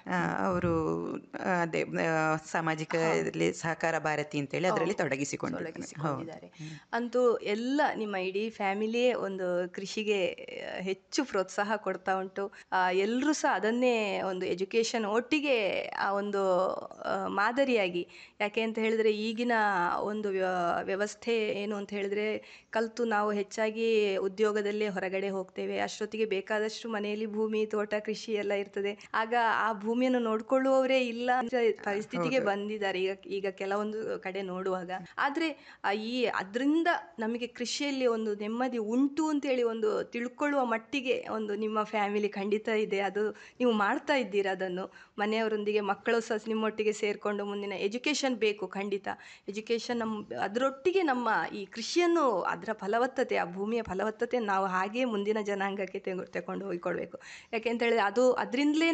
ಅವರು ಅದೇ ಆ, ಸಾಮಾಜಿಕ ಇದ್ರಲ್ಲಿ ಸಹಕಾರ ಭಾರತಿ ಅಂತ ಹೇಳಿ ಅದರಲ್ಲಿ ತೊಡಗಿಸಿಕೊಂಡಿದ್ದಾರೆ ಹೌದು ತೊಡಗಿಸಿಕೊಂಡಿದ್ದಾರೆ ಅಂತೂ ಎಲ್ಲ ನಿಮ್ಮ ಇಡೀ ಫ್ಯಾಮಿಲಿಯೇ ಒಂದು ಕೃಷಿಗೆ ಆ, ಹೆಚ್ಚು ಪ್ರೋತ್ಸಾಹ ಕೊಡ್ತಾ ಉಂಟು ಎಲ್ಲರೂ ಸಹ ಅದನ್ನೇ ಒಂದು ಎಜುಕೇಶನ್ ಒಟ್ಟಿಗೆ ಆ ಒಂದು ಆ, ಮಾದರಿಯಾಗಿ ಯಾಕೆ ಅಂತ ಹೇಳಿದ್ರೆ ಈಗಿನ ಒಂದು ವ್ಯ- ವ್ಯವಸ್ಥೆ ಏನು ಅಂತ ಹೇಳಿದ್ರೆ ಕಲಿತು ನಾವು ಹೆಚ್ಚಾಗಿ ಉದ್ಯೋಗದಲ್ಲೇ ಹೊರಗಡೆ ಹೋಗ್ತೇವೆ ಅಷ್ಟೊತ್ತಿಗೆ ಬೇಕಾದಷ್ಟು ಮನೆಯಲ್ಲಿ ಭೂಮಿ ತೋಟ ಕೃಷಿ ಎಲ್ಲ ಇರ್ತದೆ ಆಗ ಆ ಭೂಮಿಯನ್ನು ನೋಡ್ಕೊಳ್ಳುವವರೇ ಇಲ್ಲ ಅಂತ ಪರಿಸ್ಥಿತಿಗೆ ಬಂದಿದ್ದಾರೆ ಈಗ ಈಗ ಕೆಲವೊಂದು ಕಡೆ ನೋಡುವಾಗ ಆದ್ರೆ ಆ ಈ ಅದರಿಂದ ನಮಗೆ ಕೃಷಿಯಲ್ಲಿ ಒಂದು ನೆಮ್ಮದಿ ಉಂಟು ಅಂತೇಳಿ ಒಂದು ತಿಳ್ಕೊಳ್ಳುವ ಮಟ್ಟಿಗೆ ಒಂದು ನಿಮ್ಮ ಫ್ಯಾಮಿಲಿ ಖಂಡಿತ ಇದೆ ಅದು ನೀವು ಮಾಡ್ತಾ ಇದ್ದೀರಾ ಅದನ್ನು ಮನೆಯವರೊಂದಿಗೆ ಮಕ್ಕಳು ಸಹ ನಿಮ್ಮೊಟ್ಟಿಗೆ ಸೇರಿಕೊಂಡು ಮುಂದಿನ ಎಜುಕೇಷನ್ ಬೇಕು ಖಂಡಿತ ಎಜುಕೇಷನ್ ನಮ್ಮ ಅದರೊಟ್ಟಿಗೆ ನಮ್ಮ ಈ ಕೃಷಿಯನ್ನು ಅದರ ಫಲವತ್ತತೆ ಆ ಭೂಮಿಯ ಫಲವತ್ತತೆ ನಾವು ಹಾಗೆ ಮುಂದಿನ ಜನಾಂಗಕ್ಕೆ ತೆಗೊ ತಗೊಂಡು ಹೋಗಿಕೊಡ್ಬೇಕು ಯಾಕೆ ಅಂತ ಹೇಳಿದ್ರೆ ಅದು ಅದರಿಂದಲೇ ನಮ್ಮ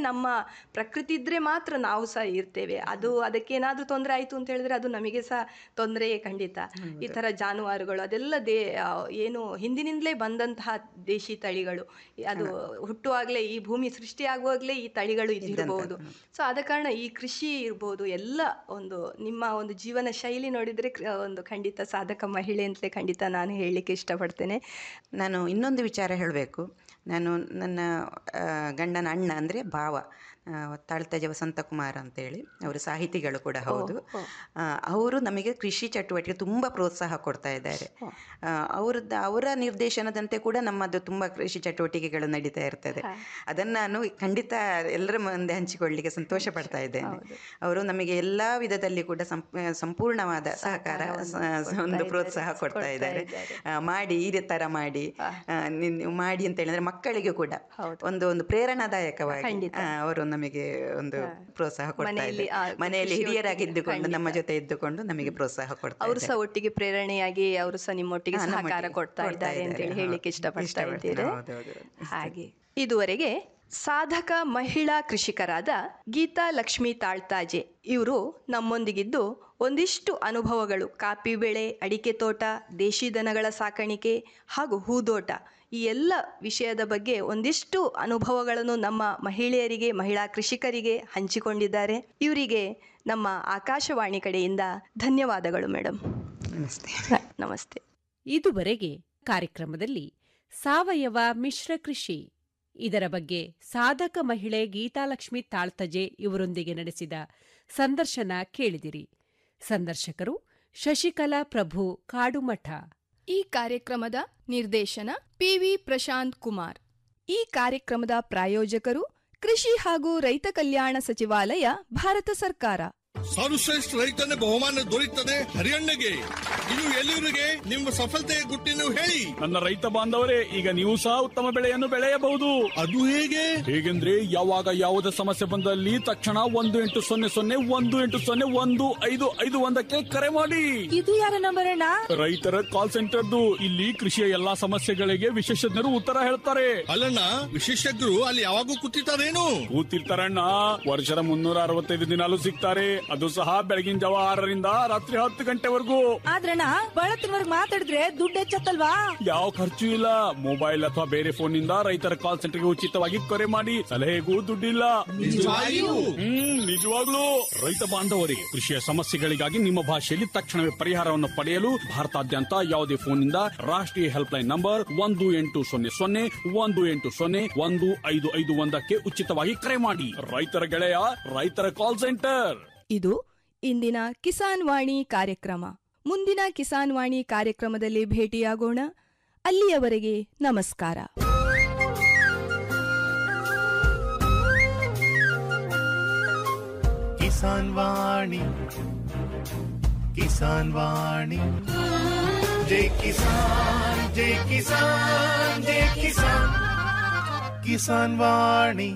ಪ್ರಕೃತಿ ಇದ್ದರೆ ಮಾತ್ರ ನಾವು ಸಹ ಇರ್ತೇವೆ ಅದು ಅದಕ್ಕೇನಾದರೂ ತೊಂದರೆ ಆಯಿತು ಅಂತ ಹೇಳಿದ್ರೆ ಅದು ನಮಗೆ ಸಹ ತೊಂದರೆಯೇ ಖಂಡಿತ ಈ ಥರ ಜಾನುವಾರುಗಳು ಅದೆಲ್ಲ ದೇ ಆ, ಏನು ಹಿಂದಿನಿಂದಲೇ ಬಂದಂತಹ ದೇಶಿ ತಳಿಗಳು ಅದು ಹುಟ್ಟುವಾಗಲೇ ಈ ಭೂಮಿ ಸೃಷ್ಟಿಯಾಗುವಾಗಲೇ ಈ ತಳಿಗಳು ಇದ್ದಿರಬಹುದು ಸೊ ಆದ ಕಾರಣ ಈ ಕೃಷಿ ಇರ್ಬೋದು ಎಲ್ಲ ಒಂದು ನಿಮ್ಮ ಒಂದು ಜೀವನ ಶೈಲಿ ನೋಡಿದರೆ ಕ- ಒಂದು ಖಂಡಿತ ಸಾಧಕ ಮಹಿಳೆ ಅಂತಲೇ ಖಂಡಿತ ನಾನು ಹೇಳಲಿಕ್ಕೆ ಇಷ್ಟಪಡ್ತೇನೆ ನಾನು ಇನ್ನೊಂದು ವಿಚಾರ ಹೇಳಬೇಕು ನಾನು ನನ್ನ ಆ, ಗಂಡನ ಅಣ್ಣ ಅಂದರೆ ಭಾವ ಆ, ತಾಳ್ತಜ ವಸಂತಕುಮಾರ್ ಅಂತೇಳಿ ಅವರು ಸಾಹಿತಿಗಳು ಕೂಡ ಹೌದು ಆ, ಅವರು ನಮಗೆ ಕೃಷಿ ಚಟುವಟಿಕೆ ತುಂಬ ಪ್ರೋತ್ಸಾಹ ಕೊಡ್ತಾ ಇದ್ದಾರೆ ಆ, ಅವ್ರದ್ದು ಅವರ ನಿರ್ದೇಶನದಂತೆ ಕೂಡ ನಮ್ಮದು ತುಂಬ ಕೃಷಿ ಚಟುವಟಿಕೆಗಳು ನಡೀತಾ ಇರ್ತದೆ ಅದನ್ನು ನಾನು ಖಂಡಿತ ಎಲ್ಲರ ಮುಂದೆ ಹಂಚಿಕೊಳ್ಳಿಕ್ಕೆ ಸಂತೋಷ ಪಡ್ತಾ ಇದ್ದೇನೆ ಅವರು ನಮಗೆ ಎಲ್ಲ ವಿಧದಲ್ಲಿ ಕೂಡ ಸಂಪ್- ಸಂಪೂರ್ಣವಾದ ಸಹಕಾರ ಸ- ಒಂದು ಪ್ರೋತ್ಸಾಹ ಕೊಡ್ತಾ ಇದ್ದಾರೆ ಆ, ಮಾಡಿ ಈ ಥರ ಮಾಡಿ ಆ, ನೀನ್- ನೀವು ಮಾಡಿ ಅಂತ ಹೇಳಿದ್ರೆ ಮಕ್ಕಳಿಗೆ ಕೂಡ ಒಂದು ಒಂದು ಪ್ರೇರಣಾದಾಯಕವಾಗಿ ಆ, ಅವರು ನಮಗೆ ಒಂದು ಪ್ರೋತ್ಸಾಹ ಕೊಡ್ತಾ ಮನೆಯಲ್ಲಿ ಇದ್ದಾರೆ ಆ ಮನೆಯಲ್ಲಿ ಕೃಷಿ ಹಿರಿಯರಾಗಿದ್ದುಕೊಂಡು ನಮ್ಮ ಜೊತೆ ಇದ್ದುಕೊಂಡು ನಮಗೆ ಪ್ರೋತ್ಸಾಹ ಕೊಡ್ತಾ ಅವರು ಇದ್ದಾರೆ ಸಹ ಒಟ್ಟಿಗೆ ಪ್ರೇರಣೆಯಾಗಿ ಅವರು ಸಹ ನಿಮ್ಮೊಟ್ಟಿಗೆ ಹಾ, ಸಹಕಾರ ನಮ್ಮೊಟ್ಟಿಗೆ ಕೊಡ್ತಾ ಕೊಡ್ತಾ ಇದ್ದಾರೆ ಅಂತೇಳಿ ಇದ್ದಾರೆ, ಹೇಳಲಿಕ್ಕೆ ಹೌದು. ಇಷ್ಟಪಡ್ತಾ ಇಷ್ಟಪಡ್ತೀನಿ, ಇದ್ದೀರಾ ಹೌದು, ಹೌದು, ಹೌದು. ಹಾಗೆ ಇದುವರೆಗೆ ಸಾಧಕ ಮಹಿಳಾ ಕೃಷಿಕರಾದ ಗೀತಾ ಲಕ್ಷ್ಮಿ ತಾಳ್ತಾಜೆ ಇವರು ನಮ್ಮೊಂದಿಗಿದ್ದು ಒಂದಿಷ್ಟು ಅನುಭವಗಳು ಕಾಫಿ ಬೆಳೆ ಅಡಿಕೆ ತೋಟ ದೇಶಿ ದನಗಳ ಸಾಕಾಣಿಕೆ ಹಾಗೂ ಹೂದೋಟ ಈ ಎಲ್ಲ ವಿಷಯದ ಬಗ್ಗೆ ಒಂದಿಷ್ಟು ಅನುಭವಗಳನ್ನು ನಮ್ಮ ಮಹಿಳೆಯರಿಗೆ ಮಹಿಳಾ ಕೃಷಿಕರಿಗೆ ಹಂಚಿಕೊಂಡಿದ್ದಾರೆ ಇವರಿಗೆ ನಮ್ಮ ಆಕಾಶವಾಣಿ ಕಡೆಯಿಂದ ಧನ್ಯವಾದಗಳು ಮೇಡಮ್ ನಮಸ್ತೆ ನಮಸ್ತೆ ಇದುವರೆಗೆ ಕಾರ್ಯಕ್ರಮದಲ್ಲಿ ಸಾವಯವ ಮಿಶ್ರ ಕೃಷಿ ಇದರ ಬಗ್ಗೆ ಸಾಧಕ ಮಹಿಳೆ ಗೀತಾಲಕ್ಷ್ಮಿ ತಾಳ್ತಜೆ ಇವರೊಂದಿಗೆ ನಡೆಸಿದ ಸಂದರ್ಶನ ಕೇಳಿದಿರಿ ಸಂದರ್ಶಕರು ಶಶಿಕಲಾ ಪ್ರಭು ಕಾಡುಮಠ ಈ ಕಾರ್ಯಕ್ರಮದ ನಿರ್ದೇಶನ ಪಿವಿ ಪ್ರಶಾಂತ್ ಕುಮಾರ್ ಈ ಕಾರ್ಯಕ್ರಮದ ಪ್ರಾಯೋಜಕರು ಕೃಷಿ ಹಾಗೂ ರೈತ ಕಲ್ಯಾಣ ಸಚಿವಾಲಯ ಭಾರತ ಸರ್ಕಾರ ಸರ್ವಶ್ರೇಷ್ಠ ರೈತನ ಬಹುಮಾನ ದೊರೆಯುತ್ತದೆ ಹರಿಯಣ್ಣಗೆ ಇದು ಎಲ್ಲಿವರಿಗೆ ನಿಮ್ಮ ಸಫಲತೆಯ ಗುಟ್ಟಿನ ಹೇಳಿ ನನ್ನ ರೈತ ಬಾಂಧವರೇ ಈಗ ನೀವು ಸಹ ಉತ್ತಮ ಬೆಳೆಯನ್ನು ಬೆಳೆಯಬಹುದು ಅದು ಹೇಗೆ ಹೇಗೆಂದ್ರೆ ಯಾವಾಗ ಯಾವುದೇ ಸಮಸ್ಯೆ ಬಂದಲ್ಲಿ ತಕ್ಷಣ ಒಂದು ಎಂಟು ಸೊನ್ನೆ ಸೊನ್ನೆ ಒಂದು ಎಂಟು ಸೊನ್ನೆ ಒಂದು ಐದು ಐದು ಒಂದಕ್ಕೆ ಕರೆ ಮಾಡಿ ಇದು ಯಾರ ನಂಬರ್ ಅಣ್ಣ ರೈತರ ಕಾಲ್ ಸೆಂಟರ್ದು ಇಲ್ಲಿ ಕೃಷಿಯ ಎಲ್ಲಾ ಸಮಸ್ಯೆಗಳಿಗೆ ವಿಶೇಷಜ್ಞರು ಉತ್ತರ ಹೇಳ್ತಾರೆ ಅಲ್ಲಣ್ಣ ವಿಶೇಷಜ್ಞರು ಅಲ್ಲಿ ಯಾವಾಗೂ ಕೂತಿರ್ತಾರೇನು ಕೂತಿರ್ತಾರಣ್ಣ ವರ್ಷದ ಮುನ್ನೂರ ಅರವತ್ತೈದು ದಿನಾಲು ಸಿಗ್ತಾರೆ ಅದು ಸಹ ಬೆಳಗಿನ ಜಾವ ಆರರಿಂದ ರಾತ್ರಿ ಹತ್ತು ಗಂಟೆವರೆಗೂ ಆದ್ರಣ್ಣ ಬಳತ್ತಿನವರ್ಗ್ ಮಾತಾಡಿದ್ರೆ ದುಡ್ಡು ಹೆಚ್ಚತ್ತಲ್ವಾ ಯಾವ ಖರ್ಚು ಇಲ್ಲ ಮೊಬೈಲ್ ಅಥವಾ ಬೇರೆ ಫೋನ್ ನಿಂದ ರೈತರ ಕಾಲ್ ಸೆಂಟರ್ಗೆ ಉಚಿತವಾಗಿ ಕರೆ ಮಾಡಿ ಸಲಹೆಗೂ ದುಡ್ಡಿಲ್ಲ ನಿಜವಾಗಿಯೂ? ಹ್ಮ್ ನಿಜವಾಗ್ಲೂ ರೈತ ಬಾಂಧವರಿಗೆ ಕೃಷಿಯ ಸಮಸ್ಯೆಗಳಿಗಾಗಿ ನಿಮ್ಮ ಭಾಷೆಯಲ್ಲಿ ತಕ್ಷಣವೇ ಪರಿಹಾರವನ್ನು ಪಡೆಯಲು ಭಾರತಾದ್ಯಂತ ಯಾವುದೇ ಫೋನ್ ನಿಂದ ರಾಷ್ಟ್ರೀಯ ಹೆಲ್ಪ್ ಲೈನ್ ನಂಬರ್ ಒಂದು ಎಂಟು ಸೊನ್ನೆ ಸೊನ್ನೆ ಒಂದು ಎಂಟು ಸೊನ್ನೆ ಒಂದು ಐದು ಐದು ಒಂದಕ್ಕೆ ಉಚಿತವಾಗಿ ಕರೆ ಮಾಡಿ ರೈತರ ಗೆಳೆಯ ರೈತರ ಕಾಲ್ ಸೆಂಟರ್ ಇದು ಇಂದಿನ ಕಿಸಾನ್ ವಾಣಿ ಕಾರ್ಯಕ್ರಮ ಮುಂದಿನ ಕಿಸಾನ್ ವಾಣಿ ಕಾರ್ಯಕ್ರಮದಲ್ಲಿ ಭೇಟಿಯಾಗೋಣ ಅಲ್ಲಿಯವರೆಗೆ ನಮಸ್ಕಾರ ಕಿಸಾನ್ ವಾಣಿ ಕಿಸಾನ್ ವಾಣಿ ಜೈ ಕಿಸಾನ್ ಜೈ ಕಿಸಾನ್ ಜೈ ಕಿಸಾನ್ ಕಿಸಾನ್ वाणी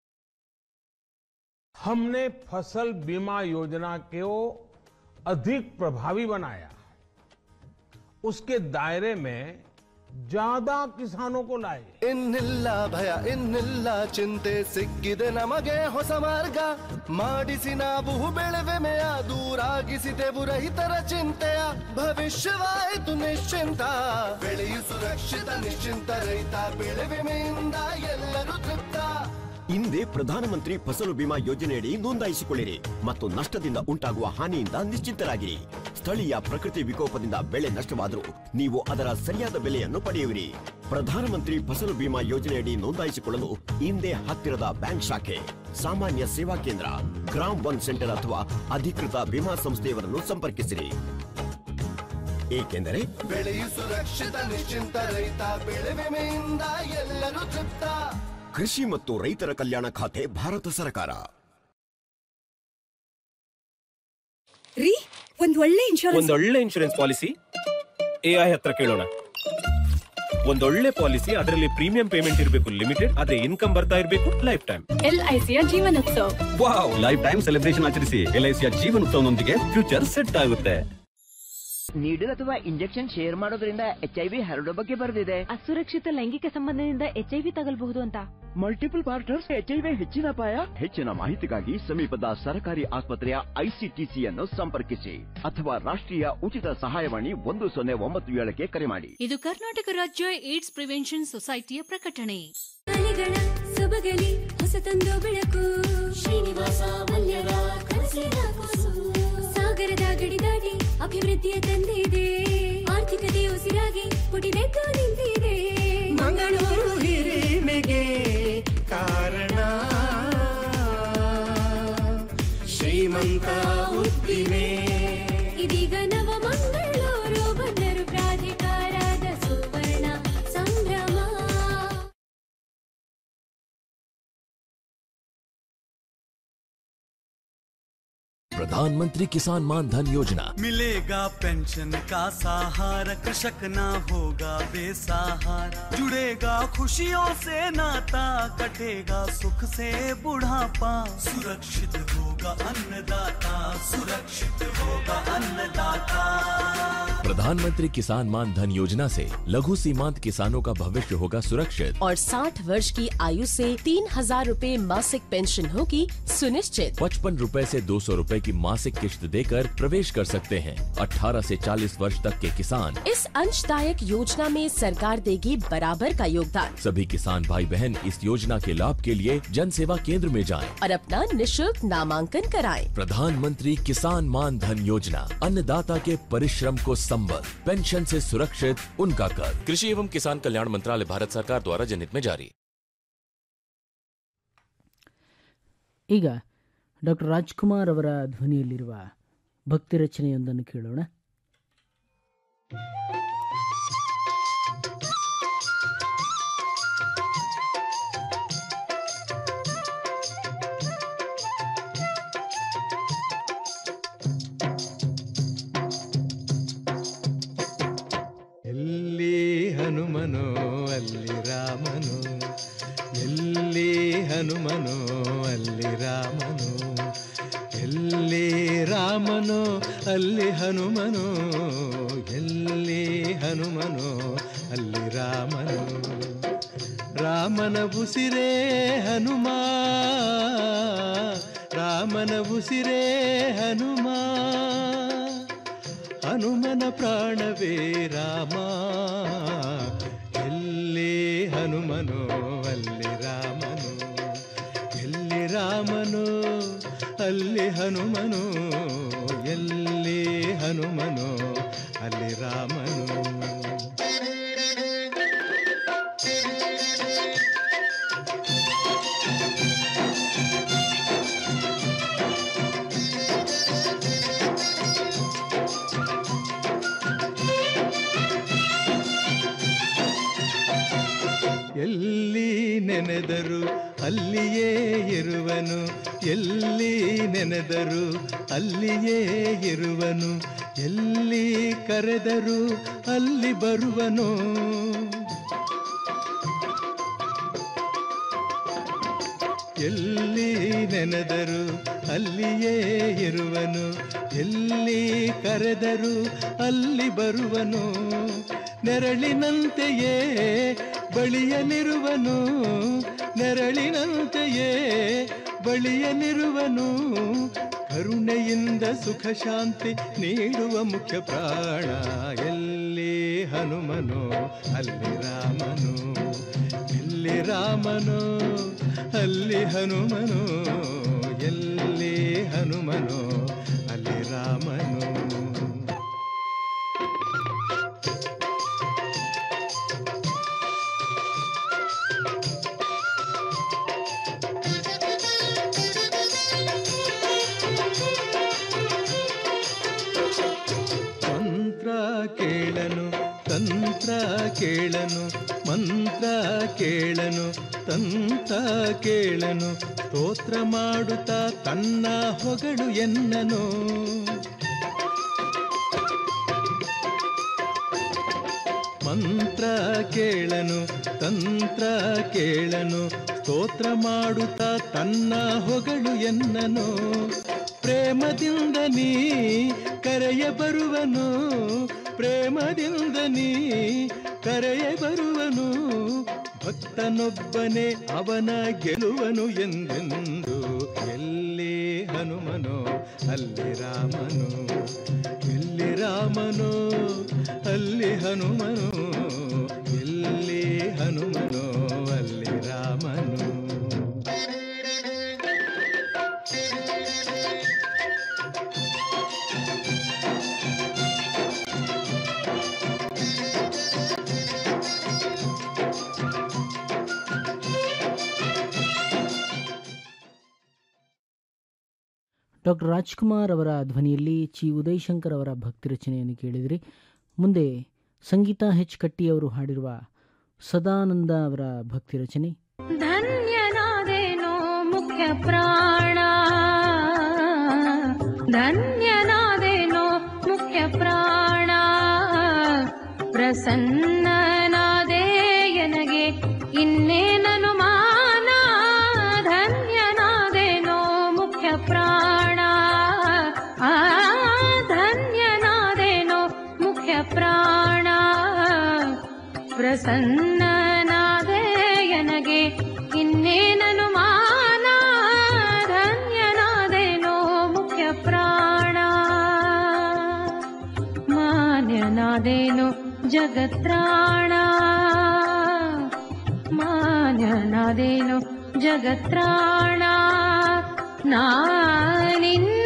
हमने फसल बीमा योजना को अधिक प्रभावी बनाया उसके दायरे में ज्यादा किसानों को लाए ಇನ್ನಿಲ್ಲ ಭಯ ಇನ್ನಿಲ್ಲ ಚಿಂತೆ ಸಿಕ್ಕಿದೆ ನಮಗೆ ಹೊಸ ಮಾರ್ಗ ಮಾಡಿಸಿ ನಾವು ಬೆಳೆವೆಮೆಯ ದೂರಾಗಿಸಿದೆವು ರೈತರ ಚಿಂತೆಯ ಭವಿಷ್ಯವಾಯಿತು ನಿಶ್ಚಿಂತ ಬೆಳೆಯು ಸುರಕ್ಷಿತ ನಿಶ್ಚಿಂತ ರೈತ ಬೆಳೆ ವಿಮೆಯಿಂದ ಎಲ್ಲರೂ ತೃಪ್ತ ಹಿಂದೆ ಪ್ರಧಾನಮಂತ್ರಿ ಫಸಲು ಬಿಮಾ ಯೋಜನೆಯಡಿ ನೋಂದಾಯಿಸಿಕೊಳ್ಳಿರಿ ಮತ್ತು ನಷ್ಟದಿಂದ ಉಂಟಾಗುವ ಹಾನಿಯಿಂದ ನಿಶ್ಚಿಂತರಾಗಿರಿ ಸ್ಥಳೀಯ ಪ್ರಕೃತಿ ವಿಕೋಪದಿಂದ ಬೆಳೆ ನಷ್ಟವಾದರೂ ನೀವು ಅದರ ಸರಿಯಾದ ಬೆಲೆಯನ್ನು ಪಡೆಯುವಿರಿ ಪ್ರಧಾನಮಂತ್ರಿ ಫಸಲು ಬಿಮಾ ಯೋಜನೆಯಡಿ ನೋಂದಾಯಿಸಿಕೊಳ್ಳಲು ಹಿಂದೆ ಹತ್ತಿರದ ಬ್ಯಾಂಕ್ ಶಾಖೆ ಸಾಮಾನ್ಯ ಸೇವಾ ಕೇಂದ್ರ ಗ್ರಾಮ್ ಒನ್ ಸೆಂಟರ್ ಅಥವಾ ಅಧಿಕೃತ ವಿಮಾ ಸಂಸ್ಥೆಯವರನ್ನು ಸಂಪರ್ಕಿಸಿರಿ ಏಕೆಂದರೆ ಬೆಳೆಯು ಸುರಕ್ಷಿತ ನಿಶ್ಚಿಂತ ರೈತ ಬೆಳೆ ವಿಮೆಯಿಂದ ಎಲ್ಲರೂ ತೃಪ್ತ ಕೃಷಿ ಮತ್ತು ರೈತರ ಕಲ್ಯಾಣ ಖಾತೆ ಭಾರತ ಸರ್ಕಾರ ರೀ ಒಂದ್ ಒಳ್ಳೆ ಇನ್ಶೂರೆನ್ಸ್ ಒಂದೊಳ್ಳೆ ಇನ್ಶೂರೆನ್ಸ್ ಪಾಲಿಸಿ ಎಐ ಹತ್ರ ಕೇಳೋಣ ಒಂದೊಳ್ಳೆ ಪಾಲಿಸಿ ಅದರಲ್ಲಿ ಪ್ರೀಮಿಯಂ ಪೇಮೆಂಟ್ ಇರಬೇಕು ಲಿಮಿಟೆಡ್ ಅದೇ ಇನ್ಕಮ್ ಬರ್ತಾ ಇರಬೇಕು ಲೈಫ್ ಟೈಮ್ ಎಲ್ ಐ ಸಿಯ ಜೀವನೋತ್ಸವ ವಾವ್ ಲೈಫ್ ಟೈಮ್ ಸೆಲೆಬ್ರೇಷನ್ ಆಚರಿಸಿ ಎಲ್ಐಸಿಯ ಜೀವನೋತ್ಸವನೊಂದಿಗೆ ಫ್ಯೂಚರ್ ಸೆಟ್ ಆಗುತ್ತೆ ನೀಡಲ್ ಅಥವಾ ಇಂಜೆಕ್ಷನ್ ಶೇರ್ ಮಾಡೋದ್ರಿಂದ ಎಚ್ ಐ ವಿ ಹರಡೋ ಬಗ್ಗೆ ಬರೆದಿದೆ ಅಸುರಕ್ಷಿತ ಲೈಂಗಿಕ ಸಂಬಂಧದಿಂದ ಎಚ್ಐವಿ ತಗಲ್ಬಹುದು ಅಂತ multiple partners H I V ಹೆಚ್ಚಿನ ಅಪಾಯ ಹೆಚ್ಚಿನ ಮಾಹಿತಿಗಾಗಿ ಸಮೀಪದ ಸರ್ಕಾರಿ ಆಸ್ಪತ್ರೆಯ ಐಸಿಟಿಸಿಯನ್ನು ಸಂಪರ್ಕಿಸಿ ಅಥವಾ ರಾಷ್ಟ್ರೀಯ ಉಚಿತ ಸಹಾಯವಾಣಿ ಒಂದು ಸೊನ್ನೆ ಒಂಬತ್ತು ಏಳಕ್ಕೆ ಕರೆ ಮಾಡಿ ಇದು ಕರ್ನಾಟಕ ರಾಜ್ಯ ಏಡ್ಸ್ ಪ್ರಿವೆನ್ಷನ್ ಸೊಸೈಟಿಯ ಪ್ರಕಟಣೆ ಅಲೆಗಳ ಸೊಬಗಲಿ ಹೊಸತೊಂದು ಬೆಳಕು ಶ್ರೀನಿವಾಸ ಮಲ್ಯರ ಕನಸಿನ ಕೂಸು ಸಾಗರದ ಗಡಿ ದಾಟಿ ಅಭಿವೃದ್ಧಿಯ ತಂದಿದೆ ಆರ್ಥಿಕತೆ ಉಸಿರಾಗಿ ಪುಟಿದೆದ್ದು ನಿಂತಿದೆ ಮಂಗಳೂರು ಹಿರಿಮೆಗೆ ಕಾರಣ ಶ್ರೀಮಂತ ಉದ್ದಿಮೆ ಇದೀಗ ನವ ಮಂಗಳೂರು ಬಂದರು ಪ್ರಾಧಿಕಾರದ ಸುವರ್ಣ ಸಂಭ್ರಮ प्रधानमंत्री किसान मान धन योजना मिलेगा पेंशन का सहारा कृषक ना होगा बेसहारा जुड़ेगा खुशियों से नाता कटेगा सुख से बुढ़ापा सुरक्षित होगा अन्नदाता सुरक्षित होगा अन्नदाता प्रधानमंत्री किसान मान धन योजना से लघु सीमांत किसानों का भविष्य होगा सुरक्षित और 60 वर्ष की आयु से तीन हजार रूपए मासिक पेंशन होगी सुनिश्चित पचपन रूपए ऐसी दो सौ रूपए की मासिक किश्त देकर प्रवेश कर सकते हैं 18 से 40 वर्ष तक के किसान इस अंशदायक योजना में सरकार देगी बराबर का योगदान सभी किसान भाई बहन इस योजना के लाभ के लिए जन सेवा केंद्र में जाएं। और अपना निशुल्क नामांकन कराएं। प्रधानमंत्री किसान मान धन योजना अन्नदाता के परिश्रम को संबल पेंशन से सुरक्षित उनका कर कृषि एवं किसान कल्याण मंत्रालय भारत सरकार द्वारा जनहित में जारी ಈಗ ಡಾಕ್ಟರ್ ರಾಜ್ಕುಮಾರ್ ಅವರ ಧ್ವನಿಯಲ್ಲಿರುವ ಭಕ್ತಿ ರಚನೆಯೊಂದನ್ನು ಕೇಳೋಣ ಎಲ್ಲಿ ಹನುಮನೋ ಅಲ್ಲಿ ರಾಮನು ಎಲ್ಲಿ ಹನುಮನೋ ಅಲ್ಲಿ ರಾಮನು ಎಲ್ಲಿ ರಾಮನೋ ಅಲ್ಲಿ ಹನುಮನೋ ಎಲ್ಲಿ ಹನುಮನೋ ಅಲ್ಲಿ ರಾಮನು ರಾಮನ ಉಸಿರೇ ಹನುಮ ರಾಮನ ಉಸಿರೇ ಹನುಮ ಹನುಮನ ಪ್ರಾಣವೇ ರಾಮ ಎಲ್ಲಿ ಹನುಮನೋ ಅಲ್ಲಿ ರಾಮನು ಎಲ್ಲಿ ರಾಮನು ಅಲ್ಲಿ ಹನುಮನು ಎಲ್ಲಿ ಹನುಮನೋ ಅಲ್ಲಿ ರಾಮನು ಎಲ್ಲಿ ನೆನೆದರು ಅಲ್ಲಿಯೇ ಇರುವನು ಎಲ್ಲಿ ನೆನೆದರು ಅಲ್ಲಿಯೇ ಇರುವನು ಎಲ್ಲಿ ಕರೆದರು ಅಲ್ಲಿ ಬರುವನು ಎಲ್ಲಿ ನೆನೆದರು ಅಲ್ಲಿಯೇ ಇರುವನು ಎಲ್ಲಿ ಕರೆದರು ಅಲ್ಲಿ ಬರುವನು ನೆರಳಿನಂತೆಯೇ ಬಳಿಯಲಿರುವನು ನೆರಳಿನಂತೆಯೇ ಬಳಿಯಲಿರುವನು ಕರುಣೆಯಿಂದ ಸುಖ ಶಾಂತಿ ನೀಡುವ ಮುಖ್ಯ ಪ್ರಾಣ ಎಲ್ಲಿ ಹನುಮನು ಅಲ್ಲಿ ರಾಮನು ಎಲ್ಲಿ ರಾಮನು ಅಲ್ಲಿ ಹನುಮನು ಎಲ್ಲಿ ಹನುಮನು ಅಲ್ಲಿ ರಾಮನು ಮಂತ್ರ ಕೇಳನು ತಂತ್ರ ಕೇಳನು ಮಂತ್ರ ಕೇಳನು ತಂತ್ರ ಕೇಳನು ಸ್ತೋತ್ರ ಮಾಡುತ್ತಾ ತನ್ನ ಹೊಗಳು ಎನ್ನನು ಮಂತ್ರ ಕೇಳನು ತಂತ್ರ ಕೇಳನು ಸ್ತೋತ್ರ ಮಾಡುತ್ತಾ ತನ್ನ ಹೊಗಳು ಎನ್ನನು ಪ್ರೇಮದಿಂದ ನೀ ಕರೆಯ ಬರುವನು ಪ್ರೇಮದಿಂದ ನೀ ಕರೆಯ ಬರುವನು ಭಕ್ತನೊಬ್ಬನೇ ಅವನ ಗೆಲುವನು ಎಂದೆಂದು ಎಲ್ಲಿ ಹನುಮನೋ ಅಲ್ಲಿ ರಾಮನು ಎಲ್ಲಿ ರಾಮನೋ ಅಲ್ಲಿ ಹನುಮನು ಎಲ್ಲಿ ಹನುಮನೋ ಅಲ್ಲಿ ರಾಮನು ಡಾಕ್ಟರ್ ರಾಜ್ಕುಮಾರ್ ಅವರ ಧ್ವನಿಯಲ್ಲಿ ಚಿ ಉದಯಶಂಕರ್ ಅವರ ಭಕ್ತಿ ರಚನೆಯನ್ನು ಕೇಳಿದಿರಿ ಮುಂದೆ ಸಂಗೀತ ಹೆಚ್ ಕಟ್ಟಿ ಅವರು ಹಾಡಿರುವ ಸದಾನಂದ ಅವರ ಭಕ್ತಿ ರಚನೆ ಧನ್ಯನಾದೇನೋ ಮುಖ್ಯ ಪ್ರಾಣ ಧನ್ಯನಾದೇನೋ ಮುಖ್ಯ ಪ್ರಾಣ ಪ್ರಸನ್ನನಾದೆ ಎನಗೆ ಇನ್ನೇನನು ಮಾನ ಧನ್ಯನಾದೇನೋ ಮುಖ್ಯ ಪ್ರಾಣ ಆ ಧನ್ಯನಾದೇನೋ ಮುಖ್ಯ ಪ್ರಾಣ ಪ್ರಸನ್ನನಾದೆ ಎನಗೆ ಇನ್ನೇನನು ಮಾನ ಧನ್ಯನಾದೇನೋ ಮುಖ್ಯ ಪ್ರಾಣ ಮಾನ್ಯನಾದೇನೋ ಜಗತ್ರಾಣ ಮಾನ್ಯನಾದೇನೋ ಜಗತ್ರಾಣ ನಾನಿನ್ನ